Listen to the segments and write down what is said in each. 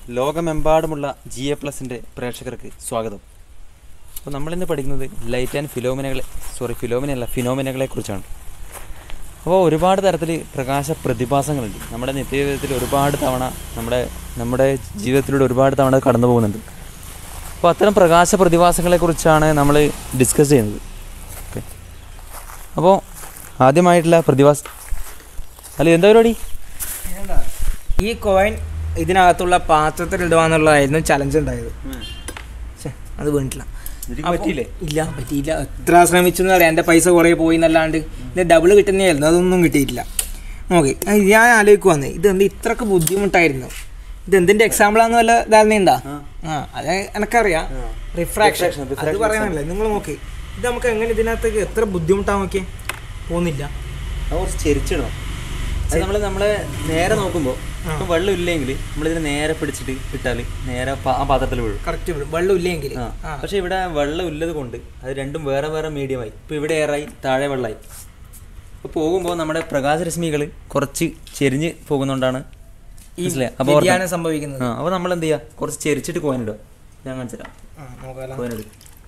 ലോകമെമ്പാടുമുള്ള G A പ്ലസിൻ്റെ പ്രേക്ഷകർക്ക് സ്വാഗതം അപ്പോൾ നമ്മളിന്ന് പഠിക്കുന്നത് ലൈറ്റ് ആൻഡ് ഫിലോമിനകളെ സോറി ഫിലോമിനല്ല ഫിനോമിനകളെ കുറിച്ചാണ് അപ്പോൾ ഒരുപാട് തരത്തിൽ പ്രകാശ പ്രതിഭാസങ്ങളുണ്ട് നമ്മുടെ നിത്യജീവിതത്തിൽ ഒരുപാട് തവണ നമ്മുടെ നമ്മുടെ ജീവിതത്തിലൂടെ ഒരുപാട് തവണ കടന്നു പോകുന്നുണ്ട് അപ്പോൾ അത്തരം പ്രകാശ പ്രതിഭാസങ്ങളെക്കുറിച്ചാണ് നമ്മൾ ഡിസ്കസ് ചെയ്യുന്നത് ഓക്കെ അപ്പോൾ ആദ്യമായിട്ടുള്ള പ്രതിഭാസം അല്ല എന്താ പരിപാടി ഈ കോയിൻ ഇതിനകത്തുള്ള പാത്രത്തിൽ ഇടുവാന്നുള്ളതായിരുന്നു ചലഞ്ച് ഉണ്ടായത് ശ്ശെ, അത് വീണിട്ടില്ല ഇതിലേക്ക് അപ്പൊ- പറ്റിയില്ലേ? ഇല്ല പറ്റിയില്ല എത്ര ശ്രമിച്ചു എന്ന് പറയാം എൻ്റെ പൈസ കുറേ പോയി എന്നല്ലാണ്ട് ഇത് ഡബിൾ കിട്ടുന്നതായിരുന്നു അതൊന്നും കിട്ടിയിട്ടില്ല ഓക്കെ ഞാൻ ആലോചിക്കുവാന്ന് ഇതെന്ത് ഇത്രക്ക് ബുദ്ധിമുട്ടായിരുന്നു ഇത് എന്തിന്റെ എക്സാമ്പിളാന്ന് വല്ല ധാരണയുണ്ടാ ആ അത് എനക്കറിയാം റിഫ്രാക്ഷൻ Refraction, അത് refraction പറയാനല്ലേ നിങ്ങൾ നോക്ക് ഇത് നമുക്ക് എങ്ങനെ ഇതിനകത്തേക്ക് എത്ര ബുദ്ധിമുട്ടാ നോക്കിയേ പോകുന്നില്ല അത് കുറച്ച് ചെരിച്ചിടണം അത് നമ്മൾ നമ്മളെ നേരെ നോക്കുമ്പോൾ ഇപ്പം വെള്ളം ഇല്ലെങ്കിൽ നമ്മളിതിനെ നേരെ പിടിച്ചിട്ട് ഇട്ടാൽ നേരെ പ- ആ പാത്രത്തിൽ വീഴും കറക്റ്റ് വെള്ളം ഇല്ലെങ്കിൽ ആ ആ പക്ഷെ ഇവിടെ വെള്ളം ഇല്ലത് കൊണ്ട് അത് രണ്ടും വേറെ വേറെ മീഡിയമായി ഇപ്പം ഇവിടെ എയറായി താഴെ വെള്ളമായി അപ്പോൾ പോകുമ്പോൾ നമ്മുടെ പ്രകാശരശ്മികൾ കുറച്ച് ചെരിഞ്ഞ് പോകുന്നതുകൊണ്ടാണ് ഈ മനസ്സിലായോ? അപ്പോൾ വ്യതിയാനം സംഭവിക്കുന്നത് ആ അപ്പോൾ നമ്മൾ എന്ത് ചെയ്യുക കുറച്ച് ചെരിച്ചിട്ട് കോയിനിടുക ഞാൻ കാണിച്ചു തരാം ആ, നോക്കാലോ. കോയിനിടും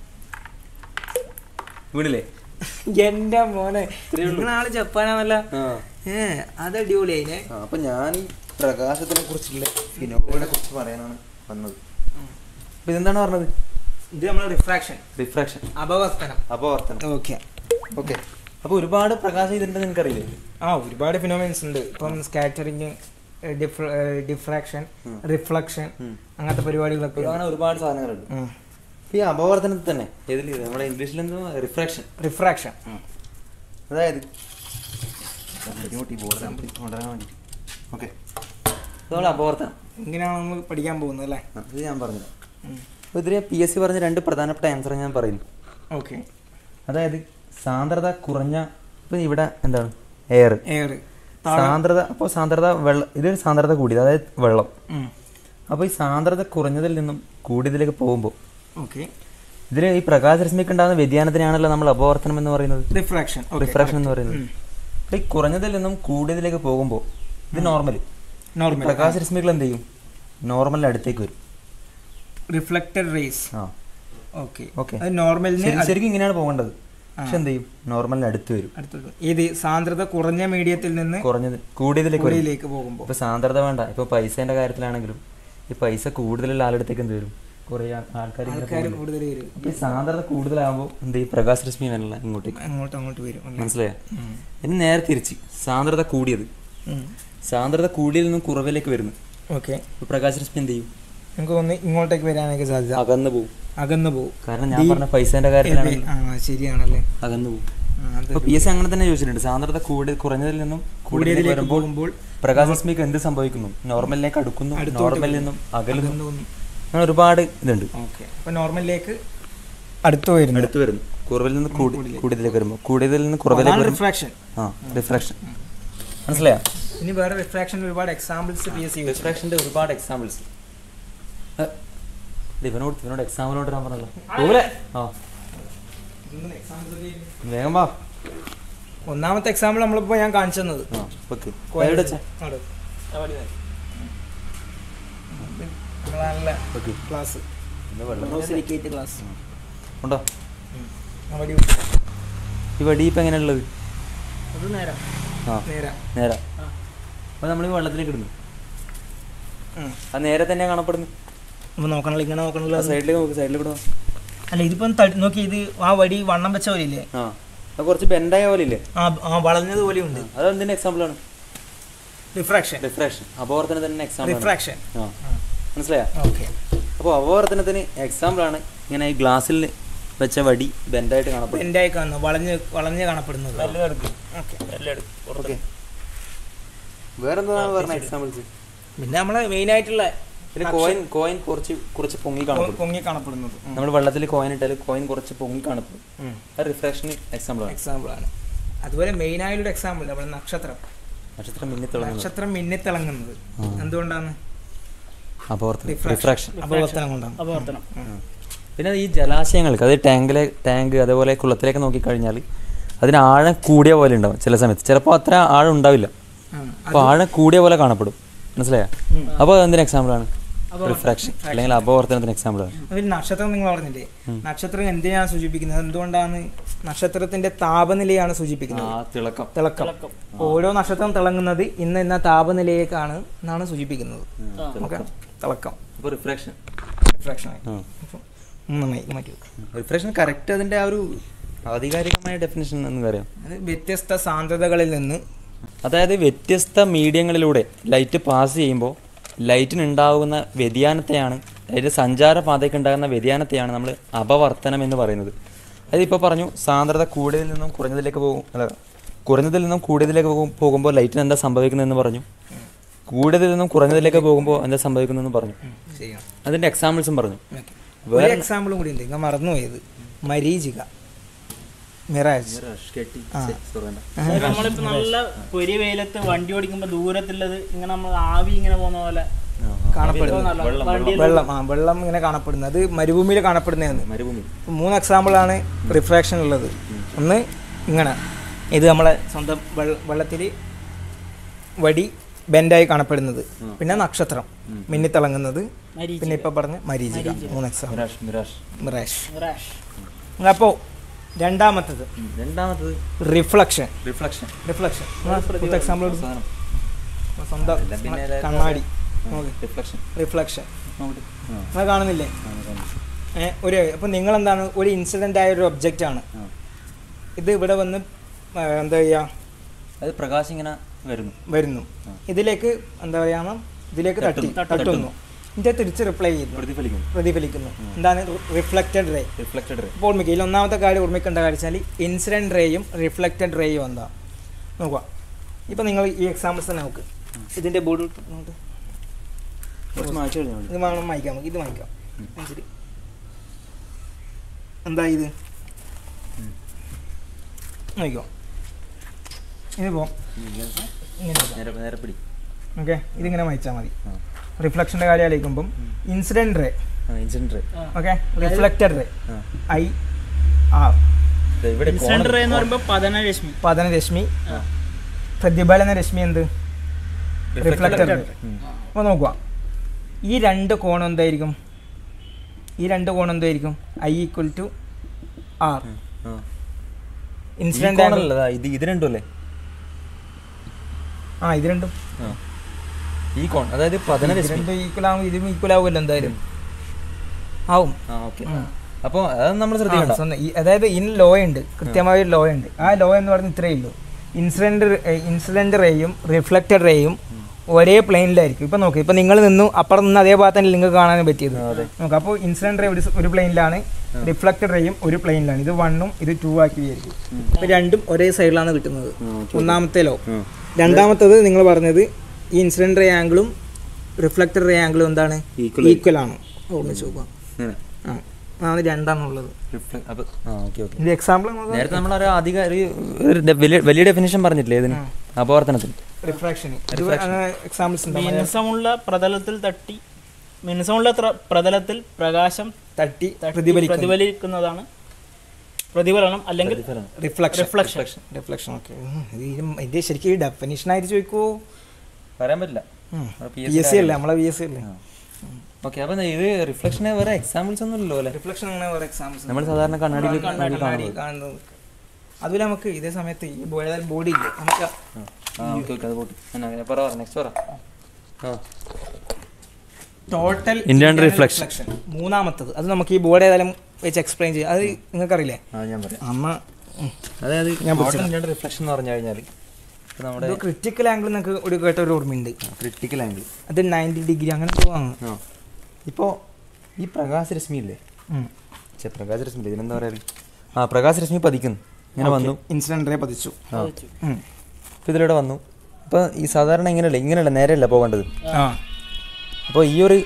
വീണില്ലേ എന്റെ മോനെ നിങ്ങളാള് ജപ്പാനാണല്ല ആ ഏ അത് അടിപൊളിയായിനെ ആ, അപ്പൊ ഞാൻ ഈ പ്രകാശത്തിനെ കുറിച്ചുള്ള ഫിനോമിനെ കുറിച്ച് പറയാനാണ് വന്നത് അപ്പൊ ഇതെന്താണ് പറഞ്ഞത് ഇത് നമ്മളെ റിഫ്രാക്ഷൻ റിഫ്രാക്ഷൻ അപവർത്തനം അപവർത്തനം ഓക്കെ ഓക്കെ അപ്പൊ ഒരുപാട് പ്രകാശം ഇതിണ്ടെന്ന് നിനക്കറിയില്ലേ ആ ഒരുപാട് ഫിനോമിൻസ് ഉണ്ട് ഇപ്പം സ്കാറ്ററിങ് ഡിഫ്രാക്ഷൻ റിഫ്ലക്ഷൻ അങ്ങനത്തെ പരിപാടികളൊക്കെ അങ്ങനെ ഒരുപാട് സാധനങ്ങളുണ്ട് ഇപ്പൊ ഈ അപവർത്തനത്തിൽ തന്നെ ഏതിൽ നമ്മുടെ ഇംഗ്ലീഷിൽ എന്തോ റിഫ്രാക്ഷൻ റിഫ്രാക്ഷൻ അതായത് ഓക്കെ അതുപോലെ അപവർത്തനം ഇങ്ങനെയാണ് നമ്മൾ പഠിക്കാൻ പോകുന്നത് അല്ലേ ആ, ഇത് ഞാൻ പറഞ്ഞു അപ്പോൾ ഇതിൽ പി എസ് സി പറഞ്ഞ രണ്ട് പ്രധാനപ്പെട്ട ആൻസർ ഞാൻ പറയുന്നു ഓക്കെ അതായത് സാന്ദ്രത കുറഞ്ഞ ഇപ്പം ഇവിടെ എന്താണ് എയർ എയർ സാന്ദ്രത അപ്പോൾ സാന്ദ്രത വെള്ളം ഇത് സാന്ദ്രത കൂടിയത് അതായത് വെള്ളം അപ്പോൾ ഈ സാന്ദ്രത കുറഞ്ഞതിൽ നിന്നും കൂടിയതിലേക്ക് പോകുമ്പോൾ ഓക്കെ ഇതിൽ ഈ പ്രകാശരശ്മിക്ക് ഉണ്ടാകുന്ന വ്യതിയാനത്തിനാണല്ലോ നമ്മൾ അപവർത്തനം എന്ന് പറയുന്നത് റിഫ്രാക്ഷൻ റിഫ്രാക്ഷൻ എന്ന് പറയുന്നത് അപ്പോൾ ഈ കുറഞ്ഞതിൽ നിന്നും കൂടിയതിലേക്ക് പോകുമ്പോൾ ഇത് നോർമൽ നോർമൽ പ്രകാശരശ്മികൾ എന്ത് ചെയ്യും നോർമലിന് അടുത്തേക്ക് വരും റിഫ്ലക്റ്റഡ് റേസ് ആ ഓക്കെ ഓക്കെ അത് നോർമലിന് ശരി- ശരിക്കും ഇങ്ങനെയാണ് പോകേണ്ടത് പക്ഷെ എന്ത് ചെയ്യും നോർമലിന് അടുത്ത് വരും അടുത്തത് ഏത് സാന്ദ്രത കുറഞ്ഞ മീഡിയത്തിൽ നിന്ന് കുറഞ്ഞത് കൂടിയതിലേക്ക് വരും കൂടിയിലേക്ക് പോകുമ്പോൾ ഇപ്പൊ സാന്ദ്രത വേണ്ട ഇപ്പൊ പൈസേന്റെ കാര്യത്തിലാണെങ്കിലും ഈ പൈസ കൂടുതലുള്ള ആളുടെടുത്തേക്ക് എന്ത് വരും കുറെ ആൾക്കാർ ആൾക്കാർ കൂടുതൽ വരും അപ്പൊ ഈ സാന്ദ്രത കൂടുതലാകുമ്പോൾ എന്ത് ഈ പ്രകാശരശ്മി വരല്ല ഇങ്ങോട്ടേക്ക് അങ്ങോട്ട് അങ്ങോട്ട് വരും അല്ലേ? മനസ്സിലായോ ഉം. ഇനി നേരെ തിരിച്ച് സാന്ദ്രത കൂടിയത് ഉം. സാന്ദ്രത കൂടിയതിൽ നിന്നും കുറവിലേക്ക് വരുന്നു ഓക്കെ അപ്പൊ പ്രകാശരശ്മി എന്ത് ചെയ്യും നമുക്ക് തോന്നി ഇങ്ങോട്ടേക്ക് വരാനൊക്കെ സാധ്യത അകന്നു പോകും അകന്നു പോകും കാരണം ഞാൻ പറഞ്ഞ പൈസേന്റെ കാര്യത്തിലാണെങ്കിൽ ആ ശരിയാണല്ലേ അകന്നു പോകും ആ, അത് അപ്പൊ പി എസ് അങ്ങനെ തന്നെ ചോദിച്ചിട്ടുണ്ട് സാന്ദ്രത കൂടി കുറഞ്ഞതിൽ നിന്നും കൂടുതലേക്ക് കൂടിയതിലേക്ക് വരുമ്പോൾ പോകുമ്പോൾ പ്രകാശരശ്മിക്ക് എന്ത് സംഭവിക്കുന്നു നോർമലിലേക്ക് അടുക്കുന്നു നോർമലിൽ നിന്നും അകലുന്നു അകന്നു പോകുന്നു അങ്ങനെ ഒരുപാട് ഇതുണ്ട് ഓക്കെ അപ്പൊ നോർമലിലേക്ക് അടുത്ത് വരുന്നു അടുത്ത് വരുന്നു കുറവിൽ നിന്ന് കൂടി കൂടുതലേക്ക് വരുമ്പോൾ കൂടിയതിൽ നിന്ന് കുറവിലേക്ക് വരുമ്പോൾ റിഫ്രാക്ഷൻ ആ റിഫ്രാക്ഷൻ മനസ്സിലായോ ഇനി വേറെ റിഫ്രാക്ഷൻ ഒരുപാട് എക്സാമ്പിൾസ് പി എസ് സി റിഫ്രാക്ഷൻ്റെ ഒരുപാട് എക്സാമ്പിൾസ് ഇവനോട് ഇവനോട് എക്സാമ്പിളോട് ഞാൻ പറഞ്ഞല്ലോ പോലെ ആ വേഗം വാ ഒന്നാമത്തെ എക്സാമ്പിൾ നമ്മളിപ്പോ ഞാൻ കാണിച്ചു തന്നത് ആ ഓക്കെ അവിടെ. അവിടെ തന്നെ. നമ്മളെ നല്ല ഓക്കെ ക്ലാസ് വെള്ളം സിലിക്കേറ്റ് ക്ലാസ് ഉണ്ടോ അവിടെ ഈ വടി ഇപ്പം എങ്ങനെയുള്ളത് അത് നേരം ആ നേരം നേരെ അപ്പോൾ നമ്മൾ ഈ വെള്ളത്തിലേക്ക് ഇടുന്നു അത് നേരെ തന്നെ കാണപ്പെടുന്നു നമ്മൾ നോക്കണല്ലോ ഇങ്ങനെ നോക്കണല്ലോ ആ സൈഡിലേക്ക് നോക്ക് സൈഡിലേക്ക് ഇടുക അല്ല ഇതിപ്പം തടി- നോക്കി ഇത് ആ വടി വണ്ണം വെച്ച പോലെ ഇല്ലേ ആ അത് കുറച്ച് ബെൻഡായ പോലെ ഇല്ലേ ആ ആ വളഞ്ഞത് പോലെ ഉണ്ട് അത് എന്തിൻ്റെ എക്സാമ്പിളാണ് റിഫ്രാക്ഷൻ റിഫ്രാക്ഷൻ അപവർത്തനത്തിന് എക്സാമ്പിൾ റിഫ്രാക്ഷൻ ആ മനസ്സിലായോ ഓക്കെ അപ്പോൾ അപവർത്തനത്തിന് എക്സാമ്പിളാണ് ഇങ്ങനെ ഈ ഗ്ലാസ്സിൽ വെച്ച വടി ബെൻഡായിട്ട് കാണപ്പെടുന്നത് എൻ്റെ കാണുന്നു വളഞ്ഞ് വളഞ്ഞ് കാണപ്പെടുന്നത് ഓക്കെ ഓക്കെ വേറെന്താണ് പറഞ്ഞ എക്സാമ്പിൾസ് പിന്നെ നമ്മളെ മെയിൻ ആയിട്ടുള്ള പിന്നെ കോയിൻ കോയിൻ കുറച്ച് കുറച്ച് പൊങ്ങി കാണപ്പെടും പൊങ്ങി കാണപ്പെടുന്നത് നമ്മൾ വെള്ളത്തിൽ കോയിൻ ഇട്ടാൽ കോയിൻ കുറച്ച് പൊങ്ങി കാണപ്പെടും അത് റിഫ്രാക്ഷന് എക്സാമ്പിളാണ് എക്സാമ്പിൾ ആണ് അതുപോലെ മെയിൻ ആയിട്ടുള്ള എക്സാമ്പിൾ നമ്മുടെ നക്ഷത്രം നക്ഷത്രം മിന്നി തിളങ്ങുന്നത് നക്ഷത്രം മിന്നിത്തിളങ്ങുന്നത് എന്തുകൊണ്ടാണ് അപവർത്തനം Refraction. റിഫ്രാക്ഷൻ അപവർത്തനം കൊണ്ടാണ് അപവർത്തനം പിന്നെ ഈ ജലാശയങ്ങൾക്ക് അത് ടാങ്കിലെ ടാങ്ക് അതേപോലെ കുളത്തിലേക്ക് നോക്കിക്കഴിഞ്ഞാൽ അതിന് ആഴം കൂടിയ പോലെ ഉണ്ടാവും ചില സമയത്ത് ചിലപ്പോൾ അത്ര ആഴം ഉണ്ടാവില്ല ഉം. അപ്പോൾ ആഴം കൂടിയ പോലെ കാണപ്പെടും മനസ്സിലായോ അപ്പോൾ അതെന്തിന് എക്സാമ്പിളാണ് റിഫ്രാക്ഷൻ അല്ലെങ്കിൽ അപവർത്തനത്തിന് എക്സാമ്പിൾ ആണ് അതിൽ നക്ഷത്രം നിങ്ങൾ പറഞ്ഞില്ലേ നക്ഷത്രം എന്തിനാണ് സൂചിപ്പിക്കുന്നത് എന്തുകൊണ്ടാണ് നക്ഷത്രത്തിന്റെ താപനിലയാണ് സൂചിപ്പിക്കുന്നത് ആ തിളക്കം തിളക്കം ഓരോ നക്ഷത്രം തിളങ്ങുന്നത് ഇന്ന ഇന്ന താപനിലയേക്കാണ് എന്നാണ് സൂചിപ്പിക്കുന്നത് ഓക്കെ തിളക്കം അപ്പോൾ റിഫ്രാക്ഷൻ റിഫ്രാക്ഷൻ നന്നായി ഇത് മാറ്റി വെക്കാം റിഫ്രാക്ഷൻ കറക്റ്റ് അതിന്റെ ആ ഒരു ആധികാരികമായ ഡെഫിനേഷൻ എന്ന് പറയാം അത് വ്യത്യസ്ത സാന്ദ്രതകളിൽ നിന്ന് അതായത് വ്യത്യസ്ത മീഡിയങ്ങളിലൂടെ ലൈറ്റ് പാസ് ചെയ്യുമ്പോൾ ലൈറ്റിനുണ്ടാകുന്ന വ്യതിയാനത്തെയാണ് അതായത് സഞ്ചാരപാതയ്ക്ക് ഉണ്ടാകുന്ന വ്യതിയാനത്തെയാണ് നമ്മൾ അപവർത്തനം എന്ന് പറയുന്നത് അതായത് ഇപ്പോൾ പറഞ്ഞു സാന്ദ്രത കൂടുതൽ നിന്നും കുറഞ്ഞതിലേക്ക് പോകും അല്ല കുറഞ്ഞതിൽ നിന്നും കൂടുതലേക്ക് പോകും പോകുമ്പോൾ ലൈറ്റിന് എന്താ സംഭവിക്കുന്നതെന്ന് പറഞ്ഞു കൂടുതൽ നിന്നും കുറഞ്ഞതിലേക്ക് പോകുമ്പോൾ എന്താ സംഭവിക്കുന്നതെന്ന് പറഞ്ഞു ശരിയാണ് അതിൻ്റെ എക്സാമ്പിൾസും പറഞ്ഞു ഒരു എക്സാമ്പിളും കൂടി ഉണ്ട് നിങ്ങൾ മറന്നുപോയത് മരീചിക മിറാജ് നമ്മളിപ്പോ നല്ല പൊരി വെയിലത്ത് വണ്ടി ഓടിക്കുമ്പോ ദൂരത്തുള്ളത് ഇങ്ങനെ നമ്മൾ ആവി ഇങ്ങനെ പോകുന്ന പോലെ കാണപ്പെടുന്നത് വണ്ടി വെള്ളം ആ വെള്ളം ഇങ്ങനെ കാണപ്പെടുന്നത് അത് മരുഭൂമിയിൽ കാണപ്പെടുന്നതാണ് മരുഭൂമി ഇപ്പം മൂന്ന് എക്സാമ്പിളാണ് റിഫ്രാക്ഷൻ ഉള്ളത് ഒന്ന് ഇങ്ങനെ ഇത് നമ്മളെ സ്വന്തം വെള്ളത്തിൽ വടി ബെൻഡായി കാണപ്പെടുന്നത് പിന്നെ നക്ഷത്രം മിന്നിത്തിളങ്ങുന്നത് പിന്നെ ഇപ്പൊ പറഞ്ഞ മരീചിക മൂന്ന് എക്സാമ്പിൾ മിരാഷ് മിരാഷ് മിറാഷ് റാഷ് അപ്പോൾ രണ്ടാമത്തത് രണ്ടാമത്തത് റിഫ്ലക്ഷൻ റിഫ്ലക്ഷൻ റിഫ്ലക്ഷൻ എക്സാമ്പിൾ സാധനം സ്വന്തം എല്ലാം പിന്നെ എല്ലാവരും കണ്ണാടി നോക്ക് റിഫ്ലക്ഷൻ റിഫ്ലക്ഷൻ നോക്കട്ടെ ആ നിങ്ങൾ കാണുന്നില്ലേ ഏ, ഒരു അപ്പം നിങ്ങൾ എന്താണ് ഒരു ഇൻസിഡന്റ് ആയ ഒരു ഒബ്ജക്റ്റ് ആണ് ആ. ഇത് ഇവിടെ വന്ന് ആ, എന്താ ചെയ്യുക അത് പ്രകാശം ഇങ്ങനെ വരുന്നു വരുന്നു ഇതിലേക്ക് എന്താ പറയുക ഇതിലേക്ക് തട്ടി തട്ടുന്നു ഇതിന്റെ തിരിച്ച് റിപ്ലൈ ചെയ്യുന്നു പ്രതിഫലിക്കുന്നു പ്രതിഫലിക്കുന്നു എന്താണ് റിഫ്ലക്റ്റഡ് റേ റിഫ്ലക്റ്റഡ് റേ ഇപ്പോൾ ഓർമ്മിക്കുക ഇതിൽ ഒന്നാമത്തെ കാര്യം ഓർമ്മിക്കേണ്ട കാര്യം വെച്ചാൽ ഇൻസിഡന്റ് റേയും റിഫ്ലക്റ്റഡ് റേയും എന്താ നോക്കുക ഇപ്പം നിങ്ങൾ ഈ എക്സാമ്പിൾസ് തന്നെ നോക്ക് ഇതിന്റെ ബോർഡ് നോക്ക് കുറച്ച് മാറ്റി കഴിഞ്ഞാൽ ഇത് വേണം വായിക്കാം നമുക്ക് ഇത് വായിക്കാം ശരി എന്താ ഇത് നോക്കിക്കോ ഇതിപ്പോ ഇങ്ങനെ നേരെ നേരെ പിടി ഓക്കെ ഇതിങ്ങനെ വായിച്ചാൽ മതി ആ. റിഫ്ലക്ഷൻ്റെ കാര്യം ആലോചിക്കുമ്പം ഇൻസിഡന്റ് റേ ആ incident ray okay reflected ray ആ ഐ ആർ ദേ ഇവിടെ ഇൻസിഡന്റ് റേ എന്ന് പറയുമ്പോ പതനരശ്മി പതന രശ്മി പ്രതിഫലന രശ്മി എന്ത് റിഫ്ലക്റ്റഡ് റേ അപ്പോൾ നോക്കുക ഈ രണ്ട് കോണം എന്തായിരിക്കും ഈ രണ്ട് കോണം എന്തായിരിക്കും ഐ ഈക്വൽ ടു ആർ ആ ഇൻസിഡന്റ് ആംഗിൾ കോണല്ല ഇത് ഇത് രണ്ടും അല്ലേ ആ ഇത് രണ്ടും ആ ഈ കോൺ അതായത് പതന ഇത് രശ്മി രണ്ടും ഈക്വൽ ആവും ഇതും ഈക്വൽ ആവുമല്ലോ എന്തായാലും ആവും ആ ഓക്കെ അപ്പോൾ അത് നമ്മൾ ആ, ശ്രദ്ധിക്കണ്ട സ്വന്തം. ഈ- അതായത് ഇൻ ലോ ഉണ്ട് കൃത്യമായ ഒരു ലോ ഉണ്ട് ആ ലോ എന്ന് പറയുന്നത് ഇത്രയേ ഉള്ളൂ ഇൻസിഡന്റ് ഇൻസിഡന്റ് റേയും റിഫ്ലക്റ്റഡ് റേയും ഒരേ പ്ലെയിനിലായിരിക്കും ഇപ്പൊ നോക്ക് ഇപ്പൊ നിങ്ങൾ നിന്നു അപ്പുറം നിന്ന് അതേ ഭാഗത്ത് തന്നെ നിങ്ങൾക്ക് കാണാൻ പറ്റിയത് നോക്ക് അപ്പോൾ ഇൻസിഡന്റ് റേ ഒരു സ് ഒരു പ്ലെയിനിലാണ് റിഫ്ലക്റ്റഡ് റേയും ഒരു പ്ലെയിനിലാണ് ഇത് വണ്ണും ഇത് ടു ആക്കി വിചാരിക്കും ഇപ്പൊ രണ്ടും ഒരേ സൈഡിലാണ് കിട്ടുന്നത് ഒന്നാമത്തെ ലോ രണ്ടാമത്തത് നിങ്ങൾ പറഞ്ഞത് ഈ ഇൻസിഡന്റ് റേ ആംഗിളും റിഫ്ലക്റ്റഡ് റേ ആംഗിളും എന്താണ് Equal ഈക്വൽ ആണ് ഓർമ്മിച്ച് നോക്കുക ഇങ്ങനെ ആ അതാണ് രണ്ടാണുള്ളത് റിഫ്ലക്ട് അപ്പോൾ ആ ഓക്കെ ഓക്കെ ഇത് എക്സാമ്പിൾ നേരത്തെ നമ്മൾ ഒരു അധിക ഒരു ഒരു ഡെ- വലിയ വലിയ ഡെഫിനേഷൻ പറഞ്ഞിട്ടില്ലേ ഇതിന് അപവർത്തനത്തിന് റിഫ്രാക്ഷൻ എക്സാമ്പിൾസ് ഉണ്ട് മിനുസമുള്ള പ്രതലത്തിൽ തട്ടി മിനുസമുള്ള ത്ര- പ്രതലത്തിൽ പ്രകാശം തട്ടി തട്ടി പ്രതിഫലിക്കും പ്രതിഫലിക്കുന്നതാണ് പ്രതിഫലനം അല്ലെങ്കിൽ റിഫ്ലക്ഷൻ റിഫ്ലക്ഷൻ റിഫ്ലക്ഷൻ ഓക്കെ ഇത് ശരിക്കും ഡെഫിനിഷൻ ആയിട്ട് ചോദിക്കുമോ പറയാൻ പറ്റില്ല പി എസ് സി അല്ലേ നമ്മളെ പി എസ് സി അല്ലേ ഓക്കെ അപ്പം ഇത് റിഫ്ലക്ഷന് വേറെ എക്സാമ്പിൾസ് ഒന്നും ഇല്ലല്ലോ അല്ലേ റിഫ്ലക്ഷൻ അങ്ങനെ വേറെ എക്സാമ്പിൾസ് നമ്മൾ സാധാരണ കണ്ണാടിയിൽ കണ്ണാടി കണ്ണാടി കാണുന്നത് അതുപോലെ നമുക്ക് ഇതേ സമയത്ത് ഈ ബോഡി ഇല്ലേ നമുക്ക് ആ ഓക്കെ ഓക്കെ അത് പോട്ടെ എന്നാ പിന്നെ പറ നെക്സ്റ്റ് പറ ആ ടോട്ടൽ Internal reflection. മൂന്നാമത്തത് അത് നമുക്ക് ഈ ബോർഡ് ഏതായാലും വെച്ച് എക്സ്പ്ലെയിൻ ചെയ്യാം അത് നിങ്ങൾക്കറിയില്ലേ ആ ഞാൻ പറയാം അമ്മ അതായത് ഞാൻ ഞാൻ റിഫ്ലക്ഷൻ എന്ന് പറഞ്ഞു കഴിഞ്ഞാൽ ഇപ്പം നമ്മുടെ ക്രിറ്റിക്കൽ ആംഗിൾ എന്നൊക്കെ ഒരു കേട്ട ഒരു ഓർമ്മയുണ്ട് ക്രിട്ടിക്കൽ ആംഗിൾ അത് നയൻറ്റി ഡിഗ്രി അങ്ങനെ പോവാണ് ആ ഇപ്പോൾ ഈ പ്രകാശരശ്മി ഇല്ലേ ചെ പ്രകാശരശ്മി ഇല്ലേ ഇതിനെന്താ പറയുക ആ പ്രകാശരശ്മി പതിക്കുന്നു ഇങ്ങനെ വന്നു ഇൻസിഡന്റ് റേ പതിച്ചു ആ ഉം. അപ്പോൾ ഇതിലൂടെ വന്നു അപ്പോൾ ഈ സാധാരണ ഇങ്ങനെയല്ല ഇങ്ങനെയല്ല നേരെയല്ല പോകേണ്ടത് ആ അപ്പോൾ ഈ ഒരു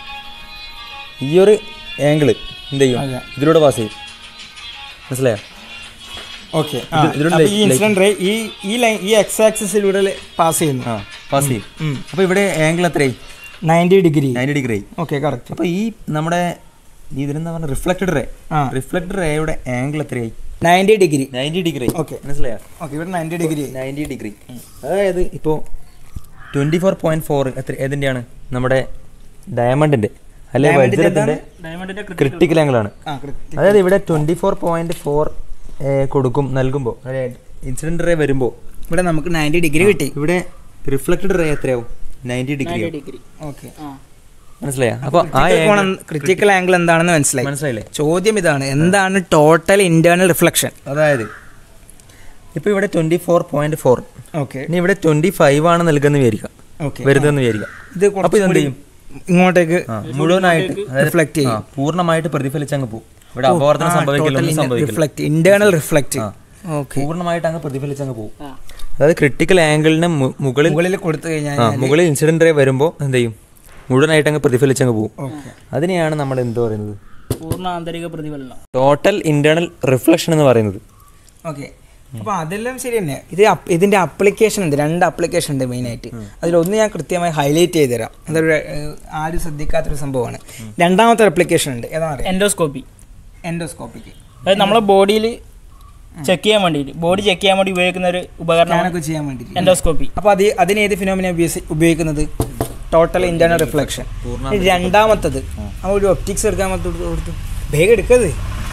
ഈ ഒരു ആംഗിള് എന്ത് ചെയ്യും അതെ. ഇതിലൂടെ പാസ് ചെയ്യും മനസ്സിലായോ ഓക്കെ ഇത് ഇതിലൂടെ ഈ ഇൻസിഡന്റ് റേ ഈ ഈ ലൈൻ ഈ എക്സ് ആക്സിസിലൂടെ പാസ് ചെയ്യുന്നു ആ പാസ് ചെയ്യും അപ്പോൾ ഇവിടെ ആംഗിൾ എത്രയായി നയൻറ്റി ഡിഗ്രി നയൻറ്റി ഡിഗ്രി ആയി ഓക്കെ കറക്റ്റ് അപ്പോൾ ഈ നമ്മുടെ ഇതിനെന്താ പറഞ്ഞ റിഫ്ലക്റ്റഡ് റേ ആ റിഫ്ലക്റ്റഡ് റേയുടെ ആംഗിൾ എത്രയായി ninety degree ninety degree Okay. മനസ്സിലായോ ഓക്കെ ഇവിടെ നയൻറ്റി ഡിഗ്രി നയൻറ്റി ഡിഗ്രി അതായത് ഇപ്പോൾ ട്വൻറ്റി ഫോർ പോയിൻറ്റ് ഫോർ എത്ര ഏതിൻ്റെയാണ് നമ്മുടെ ഡയമണ്ടിന്റെ അല്ലെ Diamond ന്റെ വജ്രത്തിന്റെ ഡയമണ്ടിന്റെ ക്രിട്ടിക്കൽ ആംഗിൾ ആണ് ആ correct. അതായത് ഇവിടെ ട്വന്റി ഫോർ പോയിന്റ് ഫോർ കൊടുക്കും നൽകുമ്പോൾ ഇൻസിഡന്റ് റേ വരുമ്പോൾ ഇവിടെ നമുക്ക് നയൻറ്റി ഡിഗ്രി കിട്ടി ഇവിടെ റിഫ്ലക്റ്റഡ് റേ എത്രയാവും നയൻറ്റി ഡിഗ്രി ഡിഗ്രി ഓക്കെ ആ മനസ്സിലായോ അപ്പൊ ആ ക്രിട്ടിക്കൽ ആംഗിൾ എന്താണെന്ന് മനസ്സിലായി മനസ്സിലായില്ലേ ചോദ്യം ഇതാണ് എന്താണ് ടോട്ടൽ ഇന്റേണൽ റിഫ്ലക്ഷൻ അതായത് ഇപ്പൊ ഇവിടെ twenty four point four okay ഇനി ഇവിടെ ട്വന്റി ഫൈവ് ആണ് നൽകുന്ന വിചാരിക്കാം ഓക്കെ വരുന്നതെന്ന് വിചാരിക്കാം ഇത് അപ്പൊ കുറച്ചും ഇതെന്ത് കൂടി ചെയ്യും ഇങ്ങോട്ടേക്ക് ആ, മുഴുവനായിട്ട് അതായത് റിഫ്ലക്ട് ആ, ചെയ്യും പൂർണ്ണമായിട്ട് പ്രതിഫലിച്ചങ്ങ് പോകും ഇവിടെ അപവർത്തനം സംഭവിക്കില്ല ഒന്നും സംഭവിക്കില്ല റിഫ്ലക്ട് ഇന്റേണൽ റിഫ്ലക്ട് ആ. ഓക്കെ പൂർണ്ണമായിട്ട് അങ്ങ് പ്രതിഫലിച്ചങ്ങ് പോകും ആ അതായത് ക്രിട്ടിക്കൽ ആംഗിളിന് മുകളിൽ മുകളിൽ കൊടുത്തു കഴിഞ്ഞാൽ ആ മുകളിൽ ഇൻസിഡന്റ് റേ വരുമ്പോൾ എന്ത് ചെയ്യും മുഴുവനായിട്ട് അങ്ങ് പ്രതിഫലിച്ചങ്ങ് പോകും ഓക്കെ അതിനെയാണ് നമ്മൾ എന്ത് പറയുന്നത് പൂർണ്ണ ആന്തരിക പ്രതിഫലനം ടോട്ടൽ ഇന്റേണൽ റിഫ്ലക്ഷൻ എന്ന് പറയുന്നത് ഓക്കെ അപ്പോൾ അതെല്ലാം ശരി തന്നെ ഇത് അപ്പ് ഇതിന്റെ അപ്ലിക്കേഷൻ ഉണ്ട് രണ്ട് അപ്ലിക്കേഷൻ ഉണ്ട് മെയിനായിട്ട് അതിലൊന്ന് ഞാൻ കൃത്യമായി ഹൈലൈറ്റ് ചെയ്ത് തരാം അതൊരു ഏഹ്, ആരും ശ്രദ്ധിക്കാത്തൊരു സംഭവമാണ് രണ്ടാമത്തെ അപ്ലിക്കേഷൻ ഉണ്ട് ഏതാ അറിയാം എൻഡോസ്കോപ്പി എൻഡോസ്കോപ്പിക്ക് അതായത് നമ്മളെ ബോഡിയിൽ ചെക്ക് ചെയ്യാൻ വേണ്ടിയിട്ട് ബോഡി ചെക്ക് ചെയ്യാൻ വേണ്ടി ഉപയോഗിക്കുന്ന ഒരു ഉപകരണമാണ് സ്കാനൊക്കെ ചെയ്യാൻ വേണ്ടിയിട്ട് എൻഡോസ്കോപ്പി അപ്പോൾ അത് അതിന് ഏത് ഫിനോമിന ഉപയോഗിക്കുന്നത് ടോട്ടൽ ഇന്റേണൽ റിഫ്ലക്ഷൻ രണ്ടാമത്തത് ആ ഒരു ഒപ്റ്റിക്സ് എടുക്കാൻ കൊടുത്തു കൊടുത്തു വേഗം എടുക്കത്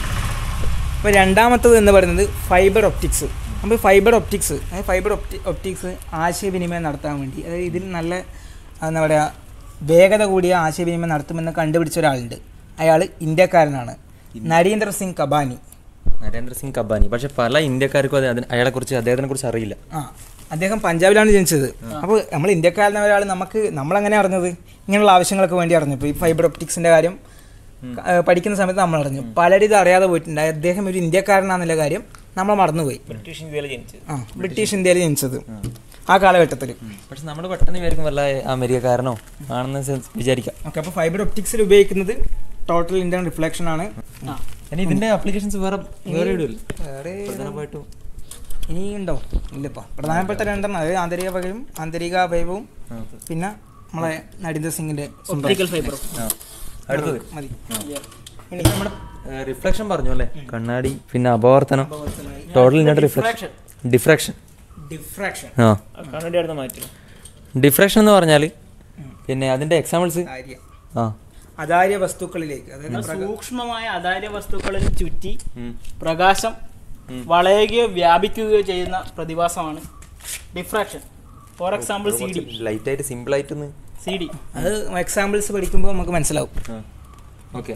അപ്പോൾ രണ്ടാമത്തത് എന്ന് പറയുന്നത് ഫൈബർ ഒപ്റ്റിക്സ് അപ്പോൾ ഫൈബർ ഒപ്റ്റിക്സ് അതായത് ഫൈബർ ഒപ്റ്റി ഒപ്റ്റിക്സ് ആശയവിനിമയം നടത്താൻ വേണ്ടി അതായത് ഇതിൽ നല്ല എന്താ പറയുക വേഗത കൂടിയ ആശയവിനിമയം നടത്തുമെന്ന് കണ്ടുപിടിച്ച ഒരാളുണ്ട് അയാൾ ഇന്ത്യക്കാരനാണ് നരേന്ദ്ര സിംഗ് കബാനി നരേന്ദ്ര സിംഗ് കബാനി പക്ഷെ പല ഇന്ത്യക്കാർക്കും അത് അതിന് അയാളെ കുറിച്ച് അദ്ദേഹത്തിനെ കുറിച്ച് അറിയില്ല ആ അദ്ദേഹം പഞ്ചാബിലാണ് ജനിച്ചത് അപ്പോൾ നമ്മൾ ഇന്ത്യക്കാരനായ ഒരാൾ നമുക്ക് നമ്മളെങ്ങനെ അറിഞ്ഞത് ഇങ്ങനെയുള്ള ആവശ്യങ്ങൾക്ക് വേണ്ടി അറിഞ്ഞു ഇപ്പോൾ ഈ ഫൈബർ ഒപ്റ്റിക്സിൻ്റെ കാര്യം ആ, പഠിക്കുന്ന സമയത്ത് നമ്മൾ അറിഞ്ഞു പലരും ഇത് അറിയാതെ പോയിട്ടുണ്ട് അദ്ദേഹം ഒരു ഇന്ത്യക്കാരനാണെന്നുള്ള കാര്യം നമ്മൾ മറന്നുപോയി ബ്രിട്ടീഷ് ഇന്ത്യയിൽ ജനിച്ചത് ആ ബ്രിട്ടീഷ് ഇന്ത്യയിൽ ജനിച്ചത് ആ കാലഘട്ടത്തിൽ പക്ഷെ നമ്മൾ പെട്ടെന്ന് വിചാരിക്കും വല്ല അമേരിക്കക്കാരനോ ആണെന്ന് സെ- വിചാരിക്കാം ഓക്കെ അപ്പോൾ ഫൈബർ ഒപ്റ്റിക്സിൽ ഉപയോഗിക്കുന്നത് ടോട്ടൽ ഇന്ത്യൻ റിഫ്ലക്ഷൻ ആണ് ആ ഇനി ഇതിന്റെ ആപ്ലിക്കേഷൻസ് വേറെ വേറെ ഇടില്ല വേറെ പ്രധാനമായിട്ടും ഇനി ഉണ്ടോ ഇല്ലപ്പാ പ്രധാനപ്പെട്ട രണ്ടെണ്ണം അതായത് ആന്തരിക വകയും ആന്തരിക അവയവവും പിന്നെ നമ്മളെ നരീന്ദർ സിംഗിന്റെ സ്വന്തം ഒപ്റ്റിക്കൽ ഫൈബർ ആ. അടുത്തത് മതി ഇനി നമ്മുടെ റിഫ്ലക്ഷൻ പറഞ്ഞു അല്ലേ കണ്ണാടി പിന്നെ അപവർത്തനം ടോട്ടൽ ഇന്നത്തെ റിഫ്ലക്ഷൻ ഡിഫ്രാക്ഷൻ ഡിഫ്രാക്ഷൻ ആ കണ്ണടി അടുത്ത് മാറ്റി ഡിഫ്രാക്ഷൻ എന്ന് പറഞ്ഞാൽ പിന്നെ അതിന്റെ എക്സാമ്പിൾസ് കാര്യം ആ അതാര്യ വസ്തുക്കളിലേക്ക് അതായത് പ്രക- സൂക്ഷ്മമായ അതാര്യ വസ്തുക്കളിൽ ചുറ്റി ഉം. പ്രകാശം വളയുകയോ വ്യാപിക്കുകയോ ചെയ്യുന്ന പ്രതിഭാസമാണ് diffraction for example C D light ആയിട്ട് സിമ്പിൾ ആയിട്ടൊന്ന് സി ഡി അത് എക്സാമ്പിൾസ് പഠിക്കുമ്പോൾ നമുക്ക് മനസ്സിലാവും ഓക്കെ